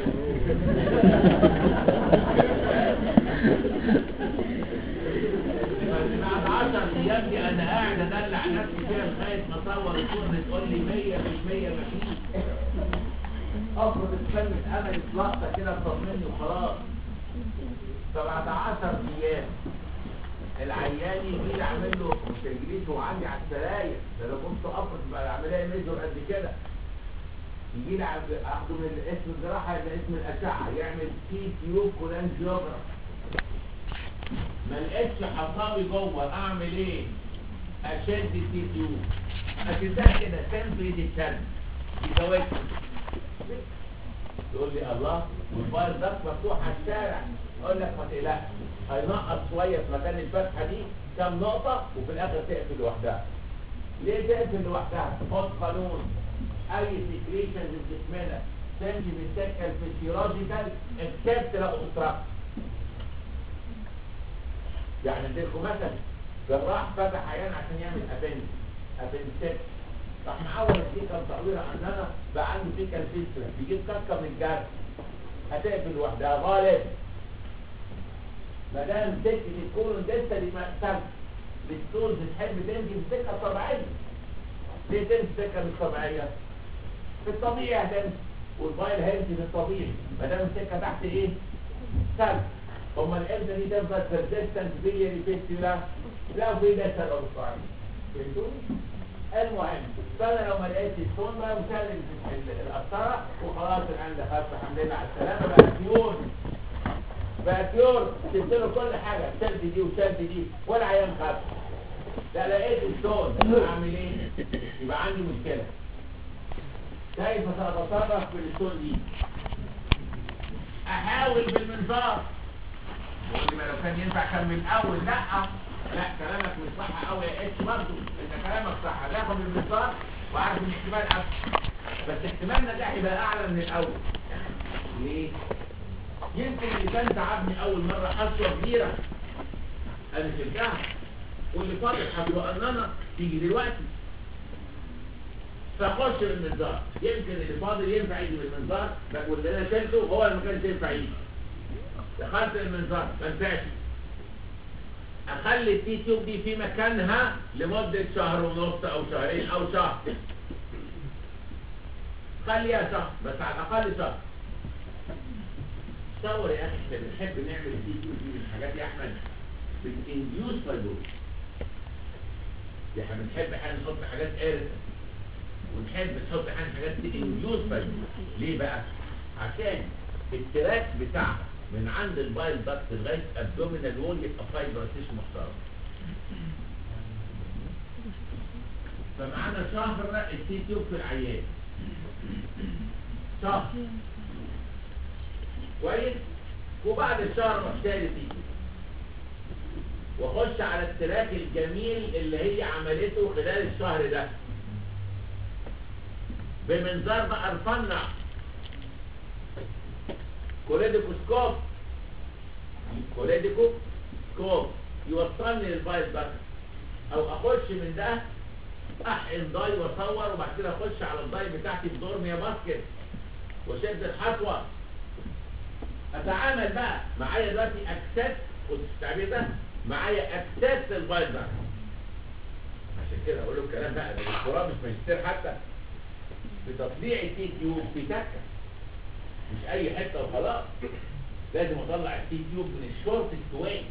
مشاور بعد 10 ايام دي انا قاعد ادلع نفسي فيها لغايه ما اصور الصوره تقول لي 100 مش 100 مفيش افرض كلمه امل اطلقت كده اطمني وخلاص فبعد 10 ايام العيان يجي لي اعمل له تجريد وعندي على السراير ده لو كنت افرض بقى العمليه ميزور قد كده يجي لي عبد- اخده من اسم الجراحه يبقى اسم الاشعه يعمل تي تيوب كولانجيوجرافي ما لقيتش حصاوي جوه اعمل ايه اشد التي تيوب اشدها كده تنفذ الشد يزودها يقول لي الله والفاير ده مفتوح على الشارع اقول لك ما تقلقش هينقص شويه في مكان الفتحه دي كام نقطه وفي الاخر تقفل لوحدها ليه تقفل لوحدها حط قانون اي سكريشن من جسمنا تنجي بالسكه الفسيولوجيكال اكسبت لو اوبستراكت يعني اديلكم مثلا جراح فتح عيان عشان يعمل ابند ابندكس راح معور السيكه متعويره عندنا بقى عنده سيكه الفيسترا بيجيب كسكه من الجرح هتقفل لوحدها غالب ما دام سكه الكولون لسه دي مقسم الستورز تحب تمشي في السكه الطبيعيه ليه تمشي في السكه مش طبيعيه؟ في الطبيعي هتمشي والفايل هيمشي في الطبيعي ما دام السكه تحت ايه؟ سلب امال امتى دي تفضل persistent biliary fistula لو في لسه لو صعيد فهمتوني؟ المهم فانا لو ما لقيتش ستون بقى مسلم القسطره وخلاص الان دخلت الحمد لله على السلامه بقى كيور بقى كيور سبت له كل حاجه شلت دي وشلت دي ولا عيان خف لا لقيت ستون اعمل ايه؟ يبقى عندي مشكله كيف ساتصرف في الستون دي؟ احاول بالمنظار يقول لي ما لو كان ينفع كان من الاول لا لا كلامك مش صح قوي يا اتش برضه انت كلامك صح هتاخد المنظار وعارف ان احتمال اكتر بس احتمال نجاح يبقى اعلى من الاول ليه؟ يمكن اللي كان تعبني اول مره حصوه كبيره انا شلتها واللي فاضل حصوه اننا تيجي دلوقتي فاخش بالمنظار يمكن اللي فاضل ينفع يجي بالمنظار بس واللي انا شلته هو اللي ما كانش ينفع يجي دخلت المنظار ما ينفعش اخلي التي تيوب دي في مكانها لمدة شهر ونص او شهرين او شهر خليها شهر بس على الاقل شهر تصور يا اخي احنا بنحب نعمل التي تيوب دي من الحاجات يا احمد بتنديوس فايبروز احنا بنحب احنا نحط حاجات قارصة ونحب نحط احنا حاجات تنديوس فايبروز ليه بقى؟ عشان التراك بتاعها من عند البايل داكت لغايه الدومينال وول يبقى فايبرتيش محترم فمعانا شهر التي تيوب في العيان شهر كويس وبعد الشهر اروح شايل التي تيوب واخش على التراك الجميل اللي هي عملته خلال الشهر ده بمنظار بقى نصنع كوليديكوسكوب كوليديكوسكوب يوصلني للفايل ده او اخش من ده احقن داي واصور وبعد كده اخش على الداي بتاعتي بدورميا باسكت وشد الحصوه اتعامل بقى معايا دلوقتي اكسس والتعبير ده معايا اكسس للفايل ده عشان كده اقول له الكلام بقى ده الدكتوراه مش ماجستير حتى بتطليع التي تيوب في تكه مش اي حته وخلاص لازم اطلع التي تيوب من الشورت واي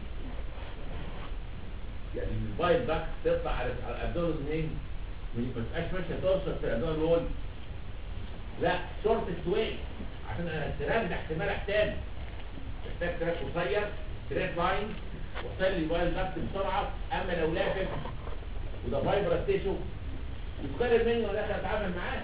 يعني من الفايل باك تطلع على على الابدون منين من ما تبقاش ماشيه توصل في الابدون وول لا شورت واي عشان انا التراك ده احتمال احتاج محتاج تراك قصير تراك لاين وصل لي الفايل باك بسرعه اما لو لافف وده فايبر ستيشو يتقرب مني ولا داخل اتعامل معاه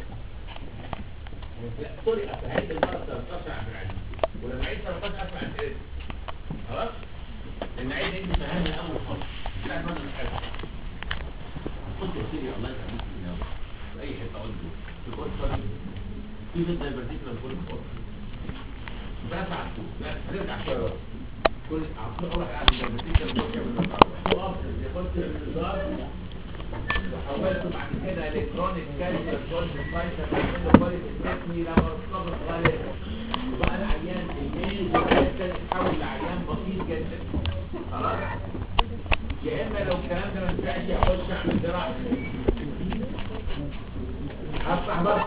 لا سوري اصل هيدي المره 13 عبد العزيز ولما عيد 13 اسمع الاسم خلاص لان عيد انت فهمني اول خالص لا ما انا حاجه كنت يا سيدي الله يخليك من يوم في اي حته اقول له في كل طريق في بنت دايفرتيكولار كل خالص بس على طول لا نرجع شويه ورا. كل عطيه اروح على الدايفرتيكولار كل كام هو افضل ياخد الانذار وحولته بعد كده الكترونيك كالسيوم كولد سايتر تعمل له كواليتي تكني لما الصبر غالي وبقى العيان الميل جدا يتحول لعيان بسيط جدا خلاص يا اما لو الكلام ده ما ينفعش اخش اعمل جراحه افتح بس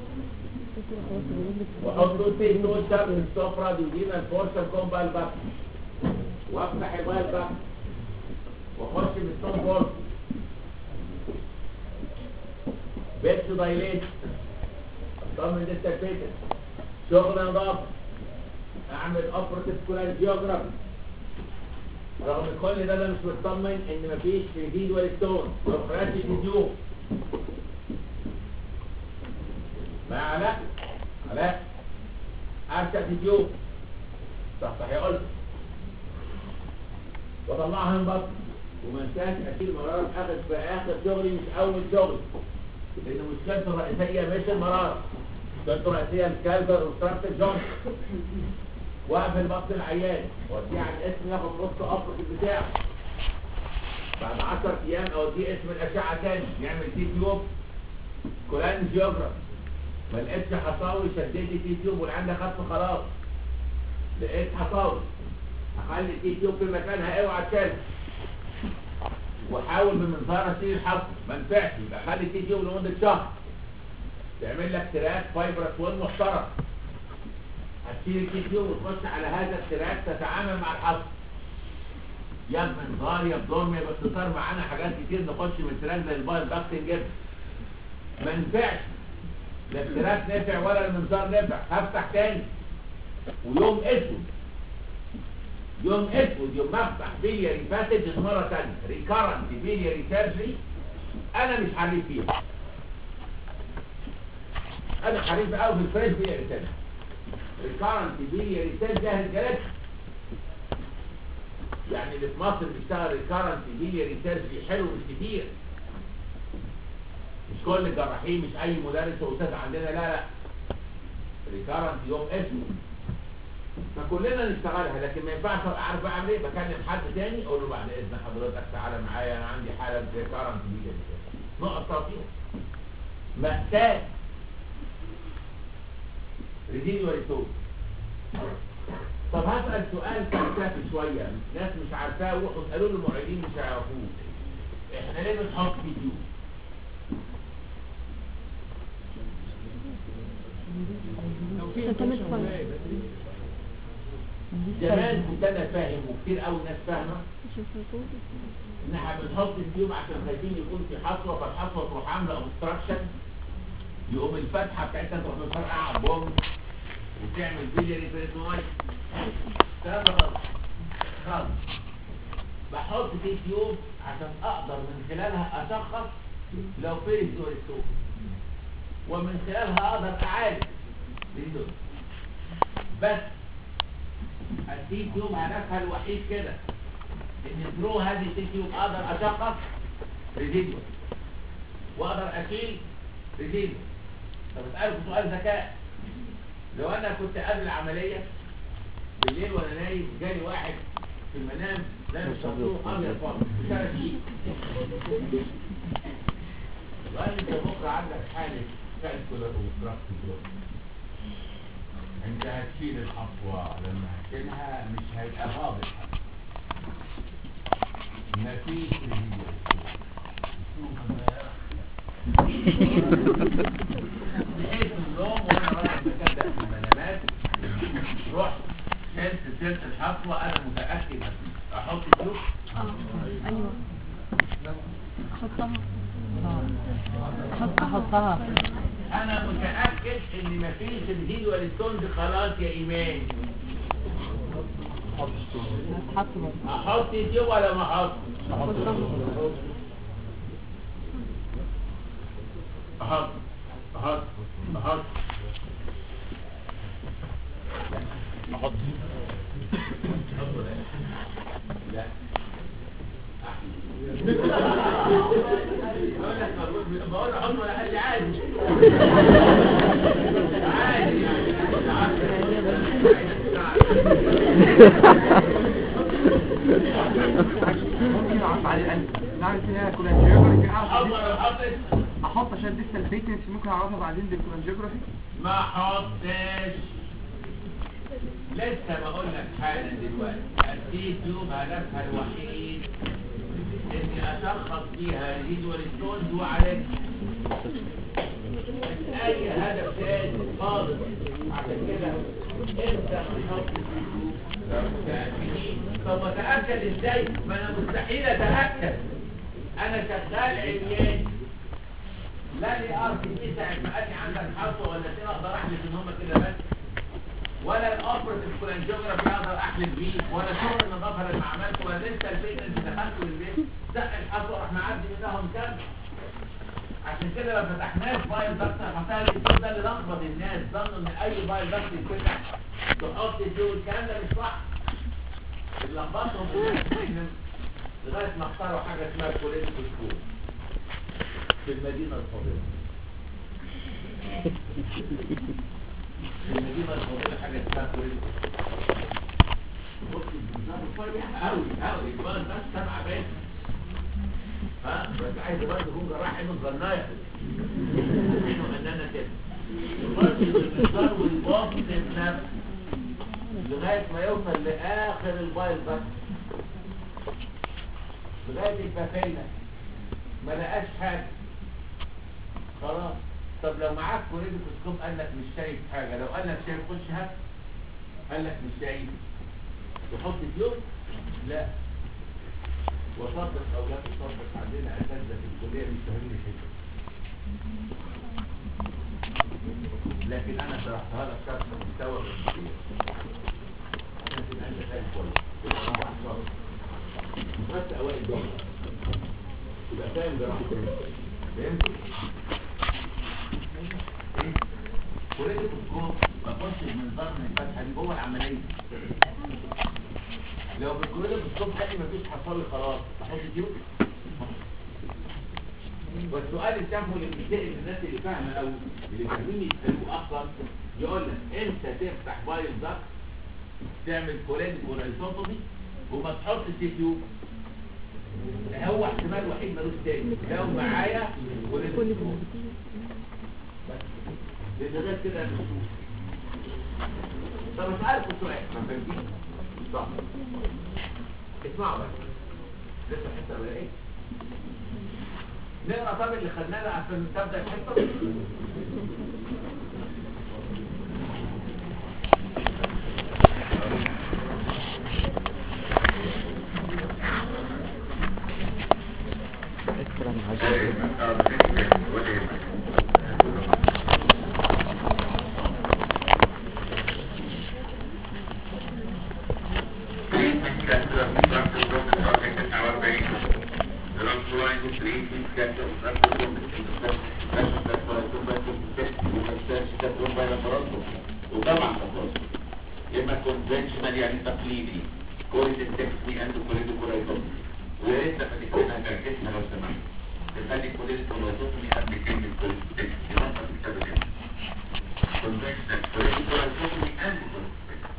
واحط له تيك توستر من السفره بيدينا الفورسه كومبال بس وافتح البال بس واخش بالستون بورد بيتس دايليت اطمن لسه فيتس شغل نظافه اعمل اوبرتيف كولار جيوغرافي رغم كل ده انا مش مطمن ان مفيش جديد ولا ستون بروكراتي ديوب ما علاء علاء ارشق ديوب صح صح يا قلت واطلعها من بطن وما انساش اشيل مرارة اخر في اخر شغلي مش اول شغل لان مشكلته الرئيسيه مش المرارة مشكلته الرئيسيه الكالفر والستراكتر جونز واقفل بطن العيان واديه على الاسم ياخد نص قفر بتاعه بعد 10 ايام اوديه اسم الاشعه تاني يعمل تي تيوب كولان جيوغرافي ما لقيتش حصاوي شديت تي تيوب والعيان ده خدته خلاص لقيت حصاوي اخلي تي تيوب في مكانها اوعى تشيلها واحاول بمنظار اشيل الحصر ما نفعش يبقى خلي تي تيوب لمده شهر تعمل لك تراك فايبرس وين محترم هتشيل التي تيوب وتخش على هذا التراك تتعامل مع الحصر يا بمنظار يا بدورم يا باختصار معانا حاجات كتير نخش من تراك زي البايل باكتنج جدا ما نفعش لا التراك نافع ولا المنظار نافع هفتح تاني ويوم اسود يوم اسود يوم مفتح بيلياري باسج مرة تانية ريكارنت بيلياري سيرجري انا مش حريف فيها انا حريف قوي في الفريش بيلياري سيرجري ريكارنت بيلياري سيرجري ده الجلسة يعني اللي في مصر بيشتغل ريكارنت بيلياري سيرجري حلو مش كتير مش كل الجراحين مش اي مدرس واستاذ عندنا لا لا ريكارنت يوم اسود فكلنا نشتغلها لكن ما ينفعش ابقى عارف اعمل ايه بكلم حد تاني اقول له بعد اذن حضرتك تعالى معايا انا عندي حاله كارنت دي نقط توفيق مأساة ريدين وريتون طب هسأل سؤال فلسفي شوية ناس مش عارفاه وروحوا اسألوا المعيدين مش هيعرفوه احنا ليه بنحط فيديو تعتمد فرق زمان كنت انا فاهم وكتير قوي ناس فاهمه عشان فوق ان احنا بنحط التيوب عشان خايفين يكون في حصوه فالحصوه تروح عامله اوبستراكشن يقوم الفتحه بتاعتها تروح مفرقعه بوم وتعمل بيلياري بريتونايت الكلام ده غلط خالص بحط في تيوب عشان اقدر من خلالها اشخص لو فيرس وريستور ومن خلالها اقدر اعالج الدول بس التي تيوب هدفها الوحيد كده ان ثرو هذه التي تيوب اقدر اشخص ريزيدوال واقدر اشيل ريزيدوال طب اسالكم سؤال ذكاء لو انا كنت قبل العمليه بالليل وانا نايم جالي واحد في المنام لابس صندوق ابيض فقط وشارك ايد وقال لي انت بكره عندك حاله كالكولر وستراكت انت هتشيل الحصوة لما هتشيلها مش هيبقى واضح مفيش رجل لقيت النوم وانا رايح المكان ده في المنامات رحت شلت شلت الحصوة انا متأكد مفيش احط الفلوس اه ايوه احطها احط احطها انا متأكد ان مفيش الهيل والستونز خلاص يا ايمان هتحط برضه احط دي ولا ما احط احطها احط احط احط احط لا بقول لك بقول- بقول احط ولا حاجه عادي عادي يعني ممكن اعرف على القلب نعمل فيها كولانجيوجرافي احط اعرف ولا احط احط عشان لسه البيتنس ممكن اعرفها بعدين بالكولانجيوجرافي ما حطش لسه بقول لك حالا دلوقتي التي تيوب هدفها الوحيد اني اشخص فيها ريزوال ستونز وعلاج مش اي هدف تاني خالص عشان كده انت بتحط التيوب تأكيد طب اتاكد ازاي ما انا مستحيل اتاكد انا شغال عيان لا لي ار تي بي ساعه ما اتي عندك حصوه ولا كده اقدر احلف ان هم كده بس ولا الاوبريتيف كولانجيوجرافي اقدر احلف بيه ولا شغل النظافه اللي عملته ولا لسه البيت اللي دخلته البيت دق الحصوه راح معدي منهم كام عشان كده ما فتحناش بايل دكت حطها الاسلوب ده اللي لخبط الناس ظنوا ان اي بايل دكت يتفتح تحط دي الكلام ده مش صح اللي لخبطهم الناس إن لغايه ما اختاروا حاجه اسمها كوليتيك سكول في المدينة الفاضلة في المدينة الفاضلة حاجة اسمها كوريدو بص النظام رفيع قوي قوي كمان بس سبعة بس ها بس عايز برضه يكون جراح عينه صغنايه عينه منانه كده يخش بالمنظار والباص نفسه لغايه ما يوصل لاخر البايل بس لغايه الفافيله ما لقاش حاجه خلاص طب لو معاك كوريدوسكوب قال لك مش شايف حاجه لو قال لك شايف خش هات قال لك مش شايف تحط فيوم لا وصدق او لا تصدق عندنا اساتذه في الكليه مش فاهمين الحته لكن انا شرحتها لك شرح مستوى الكليه عشان تبقى انت فاهم كويس تبقى مع احصار بس اوائل دول تبقى فاهم جراحه فهمت ايه كليه الكوب بخش المنظار من الفتحه دي جوه العمليه لو بالكليه الكوب قال لي مفيش حصل خلاص احط ديوت والسؤال السهل اللي بيتسال الناس اللي فاهمه او اللي فاهمين يسالوه اصلا يقول لك امتى تفتح بايل ضغط تعمل كولاد كولايسوتومي وما تحطش تيوب هو احتمال وحيد ملوش تاني لو معايا كولاد لان غير كده مش طب اسالكم سؤال ما فهمتين صح اسمعوا بس لسه حته ولا ايه نقرا طب اللي خدناه ده عشان تبدا الحصه اكرم عجل conventional يعني تقليدي كوريت التكسي اند كوريت كورايتوم ويا ريت لما تكتبها تعكسها لو سمحت تخلي كوريت كورايتوم قبل كلمة كوريت التكسي يبقى انت بتكتبها كده conventional كوريت كورايتوم اند كوريت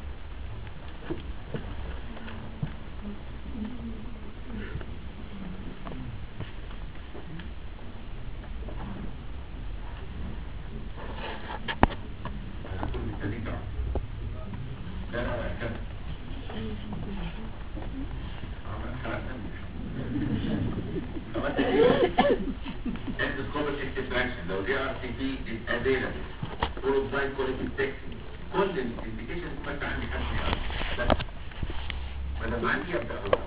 أنا كل مستنيك أهو. لا لا لا كده عمل حلقة ثانية. عملت ايه؟ endoscopic extraction لو دي ار سي بي is available followed by cholecystectomy كل الانديكيشن بس عندي حد بس ما دام عندي ابدا اقولها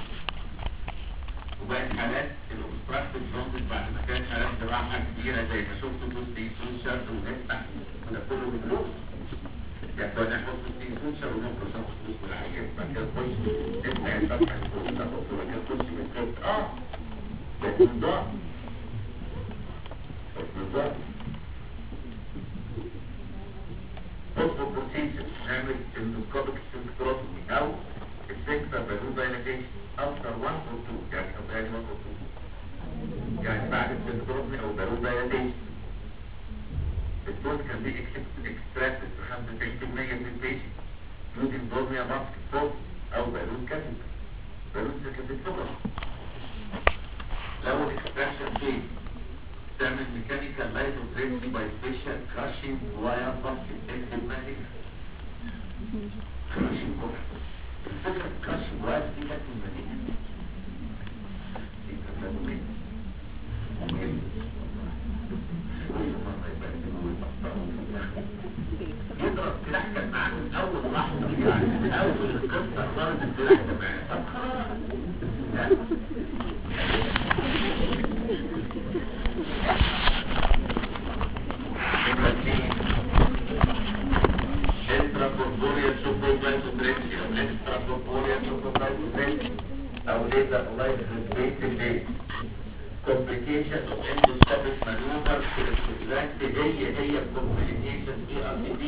وبقت حالات الاوبستراكتيف جوندس بعد ما كانت حالات جراحه كبيره زي ما شفتوا بوستي سوشر ونفتح ده كله بفلوس يعني لو نحط بوستي سوشر ونخلص ناخد فلوس من العيان بعد كده نخش نفتح الفتحه الفلوس ناخد فلوس بعد كده نخش من الكبد اه ده نظام نظام possible procedures نعمل endoscopic sphincterotomy او sphincter balloon dilatation after one or two يعني after يعني one or two يعني بعد sphincterotomy او balloon dilatation البول can be extracted في 95% من البيشنت using dormia basket pump او بالون catheter بالون catheter فقط لو الاكستراكشن فين تعمل ميكانيكال لايتوتريبسي باي سبيشال كراشنج واير باسكت اكتماتيك كراشنج واير الفكرة كراشنج واير دي كانت المدينة دي كانت مهمة مهمة يضرب سلاح كان معاه من اول لحظة يعني من اول القصة صارت السلاح كان معاه طب خلاص لا. Extracorporeal superglycotrexia, extracorporeal superglycotrexia, أو laser light respiration complication of endoscopic maneuver في الاستدراك هي هي complication ERCP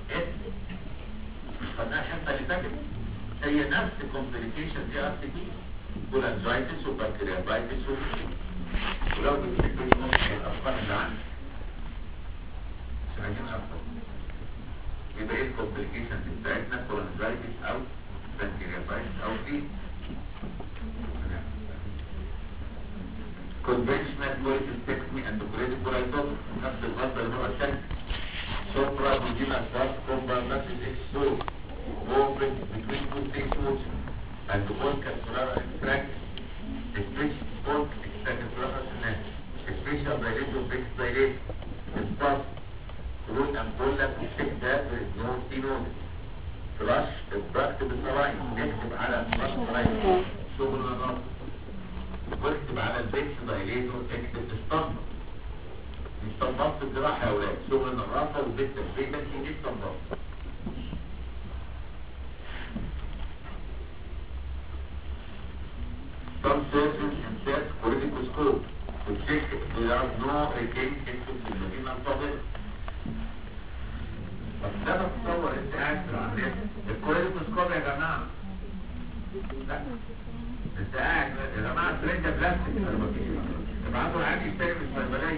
خدناها الحصة اللي فاتت هي نفس complication ERCP كولانجايتس وبكتيريابايتس ولو بتفتكروا ممكن الأطفال اللي عندي مش عايزين أطفال يبقى ايه الكومبليكيشن بتاعتنا كولانجايتس أو بكتيريابايتس أو في conventional cholecystectomy and cholecystectomy نفس الغلطة المرة الثانية سوبرا بيجينا ساس كومبا نفس الاكسبوز open between two tissues and the bone capsular extract which bone extract professional special dilator fixed dilate spot through ampulla to check that there is no stenosis flush الضغط بالصراين نكتب على flush صراين شغل النظر واكتب على البيكس دايليتور اكتب اسطمبة مش طنبات الجراحة يا ولاد شغل النظافة والبيت تشبيه بس دي اسطمبات Some surgeons insert corticoscope to check if there are no retained excess in the renal fibers. بس ده بتصور انت قاعد في العملية الكوريكوسكوب يا جماعة لا انت قاعد يا جماعة سرنجة بلاستيك انا مفيش ابعتوا العادي يشتري من الصيدلية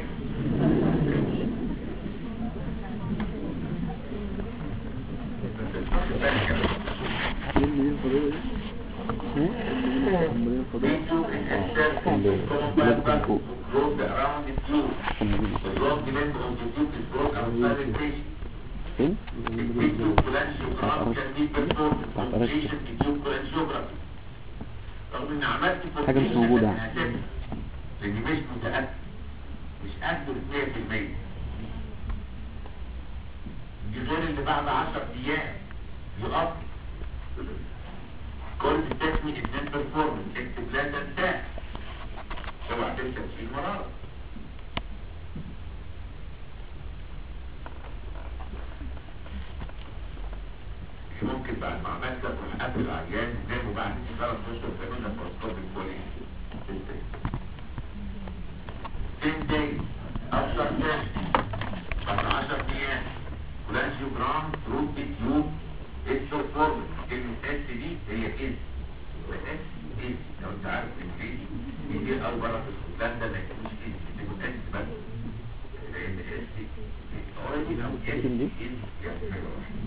فين؟ رغم ان عملت حاجة مش موجودة. لاني مش متأكد مش اكتر 100% دي غير اللي بعد 10 ايام يقف كل التكنيك اتنين performance اكتب لا تنساه اوعى تنسى تشيل مرارة ممكن بعد ما عملت تروح قبل العيان ناموا بعد ثلاث اشهر تعمل لك بروسكوب الكولي 10 days after test بعد 10 ايام كولانجيوجرام روت تيوب البرفورمنس كلمة اس دي هي از واس از لو انت عارف الانجليزي دي دي اول مرة في اسكتلندا ما يكونش از يكون اس بس لان اس دي اوريدي لو اس لكن دي؟ از يعني حاجة واحدة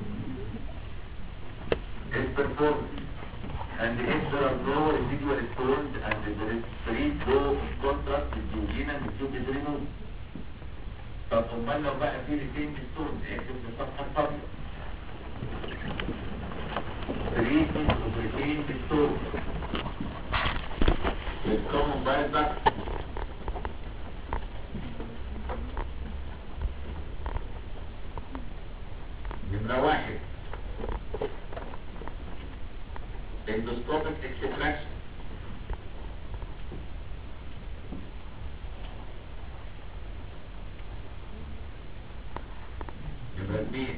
البرفورمنس and if there are no residual stones and there is free flow of contrast with the urine and the tube is removed طب امال لو بقى في ريتين ستونز اكتب في الصفحه الفاضيه treatment of retained stones with common bile duct نمرة واحد endoscopic extraction نمرة اثنين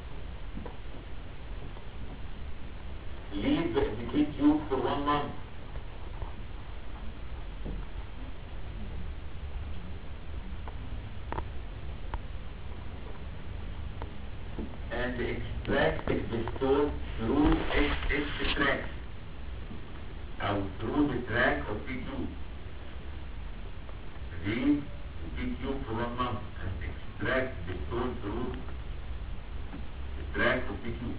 leave the between tube for one month and extract the stone through its, its track or through the track of the tube. Leave the tube for one month and extract the stone through the track of the tube.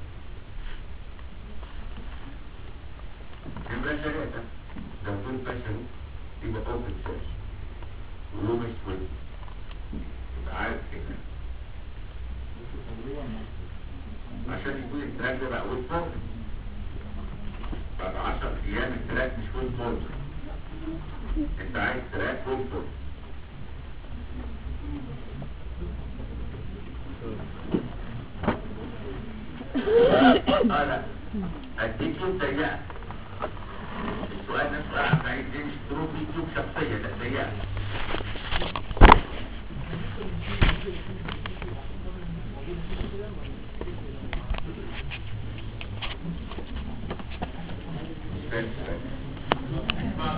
نمرة ثلاثة لو دول فشلوا يبقى اوبن سيرش وروم اسود يبقى عارف كده عشان يكون التراك ده بقى ويل فورم بعد 10 ايام التراك مش ويل فورم انت عايز تراك ويل فورم اه لا اديك يوم ضيقه السؤال ده سؤال عن عايز ايه مش تروح يوتيوب شخصيه ده ضيقه مش فاهم السؤال.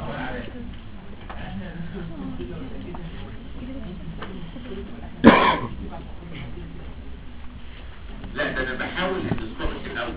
لا ده انا بحاول الاندوسكوبيك الاول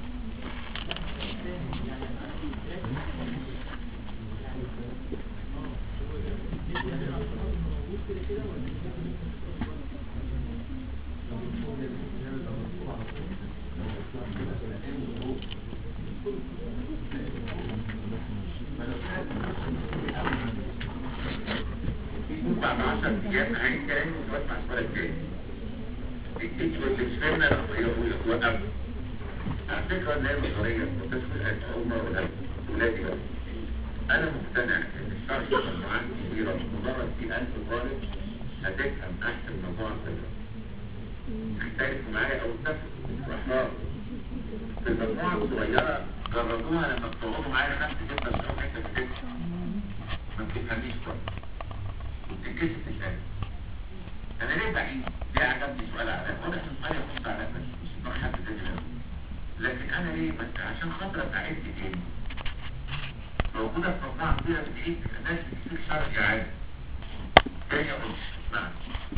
بعد 10 ايام عين تاني واسمع السؤال التاني التيتش واللي مش فاهمنا وقف على فكرة ان هي نظرية وتدخل عمر والقلب ولادي بس انا مقتنع ان الشرح مجموعات كبيرة مجرد في ألف طالب هتفهم احسن مجموعة صغيرة تختلفوا معايا او اتفقوا احرار في المجموعة الصغيرة جربوها لما بتقعدوا معايا خمسة ستة شهور حتة في ستة ما بتفهميش كويس وبتتكسف تسأل انا ليه بعيد ليه عجبني سؤال على واضح ان السؤال يخص على بس مش انه حد تاني غيره. لكن انا ليه بس عشان خاطر اتعد تاني موجودة في مجموعة كبيرة بتعيد ناس بتسيب شرعي عادي تاني اقول اسمعني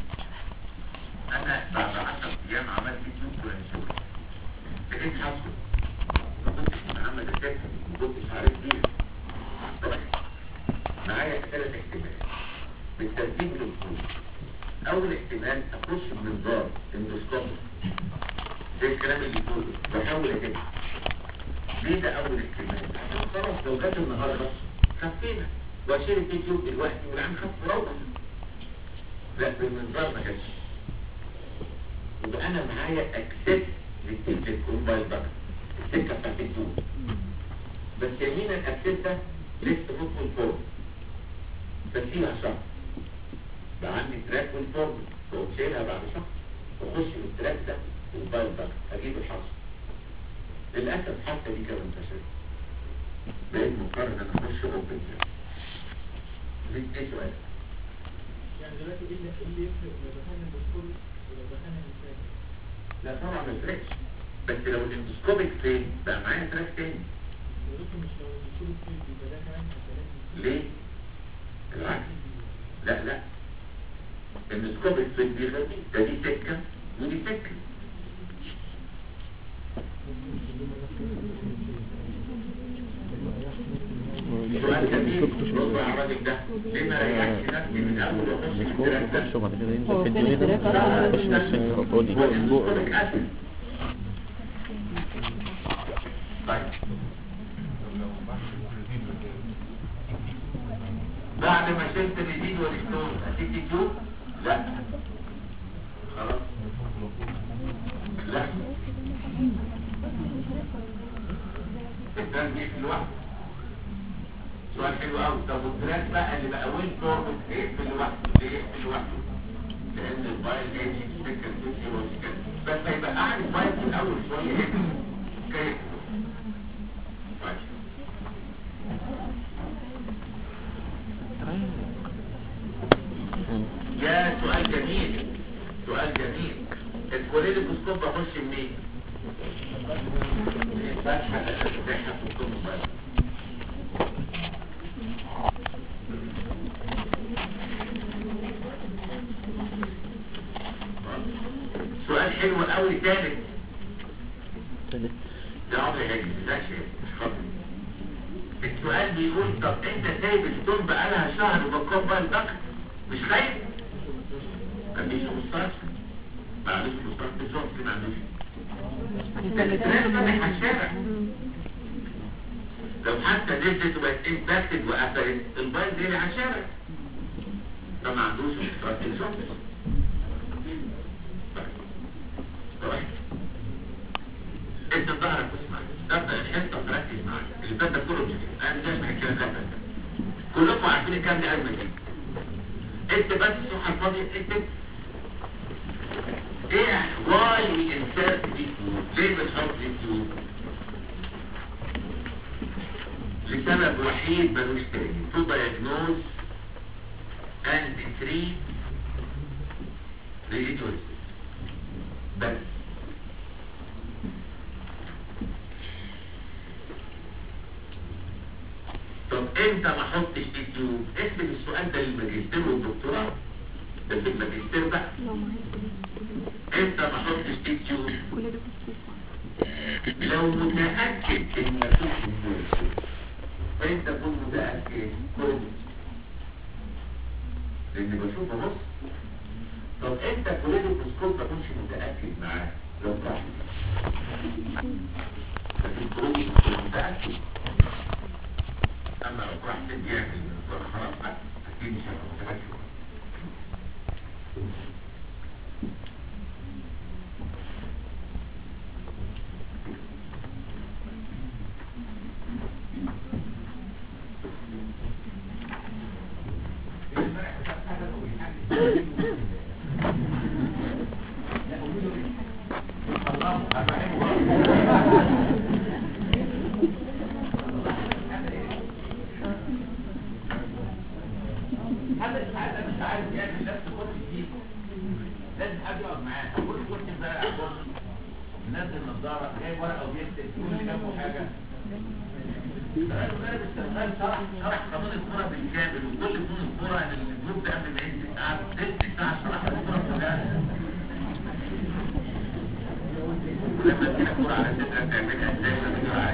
انا بعد 10 ايام عملت يوتيوب كولانسور بقيت حاسه ما كنتش محمد الكاتب ما كنتش عارف مين طيب معايا ثلاث احتمالات بالترتيب للكل اول احتمال اخش بمنظار اندوسكوبي زي الكلام اللي بيقوله بحاول اجيب ليه ده اول احتمال عشان خلاص لو جت النهارده خفينا واشيل اليوتيوب دلوقتي والعم خف روح لا بالمنظار ما جاتش يبقى انا معايا اكسس للتيكت كومبايل بقى السكه بتاعت اليوتيوب بس يمين الاكسس ده لسه ممكن فوق بس فيها شهر بقى عندي تراك والفورم وشيلها بعد شهر واخش من التراك ده والبايل ده اجيب الحصر للاسف حتى دي كانت منتشره بقيت مضطر ان انا اخش اوبن ليه ايه سؤال؟ يعني دلوقتي ايه اللي إيه اللي يفرق لو دخلنا الدكتور ولو دخلنا الانسان لا طبعا ما يفرقش بس لو الاندوسكوبيك فين بقى معايا تراك تاني ودكتور مش لو الدكتور فيه يبقى ده كمان هيبقى لازم ليه؟ بالعكس لا لا الاندوسكوبيك فين دي غير دي ده دي سكه ودي سكه سؤال جميل رد على الراجل ده ليه ما ريحش نفسي من اول واخش في التراك ده يخش وبعد كده ينزل هو في فين الدنيا التراك أصلاً؟ يخش نص الخطوة والسكوليك اسيد طيب بعد ما شلت الجديد والستون هتدي تيوب لا خلاص لا الترجيح لوحده سؤال حلو قوي طب والتراك بقى اللي بقى وين توربت هيقفل لوحده ليه يقفل لوحده لان الفايل جاي سكه سكه وسكه بس هيبقى قاعد الفايل في الاول شويه هنا كيف يا سؤال جميل سؤال جميل الكوليدوسكوب بخش منين؟ من الفتحة اللي بتفتحها في الطب بس سؤال حلو قوي ثالث ده عمري هيجي ده شيء مش خطر السؤال بيقول طب انت سايب الستون بقالها شهر وبكون بقى البكر مش خايف؟ كان بيجي مستشفى ما عندوش مستشفى بالظبط ما عندوش الستريس رايح على الشارع لو حتى نزلت وبقت امباكتد وقفلت البايل دي على الشارع فما عندوش مستشفى بالظبط طيب انت ظهرك واسمعك تبدا الحصه تركز معاك اللي فات ده كله مش كده انا مش هسمع الكلام ده بس. كلكم عارفين الكلام ده ازمه كده انت بس الصفحه الفاضيه اكتب ايه واي انسert دي ليه بنحط دي تيوب لسبب وحيد ملوش تاني تو دايجنوز اند تريت ريجيتوريس بس طب امتى ما احطش دي تيوب اكتب السؤال ده للماجستير والدكتوراه ده في الماجستير بقى لو ما امتى ما احطش دي تيوب كل ده بسكوت لو متأكد ان مفيش مشكلة فانت تكون متأكد كل لان بشوف بص طب انت كوليدوسكوب ما تكونش متأكد معاه لو تعرف لكن كوليدوسكوب متأكد اما لو راح تدي يعمل خلاص اكيد مش هبقى متأكد حد ساعات مش عارف يعمل نفس كل جديد لازم حد يقف معاه كل كرسي زي على الكرسي منزل نظاره جايب ورقه وبيكتب كل اللي جنبه حاجه الراجل مدرب الشغال شرح شرح قانون الكوره بالكامل وكل قانون الكوره ان الجروب ده قبل ما ينزل قعد ست ساعات شرح الكوره كلها لما تجينا كوره على صدرك تعملها ازاي ما تجيبها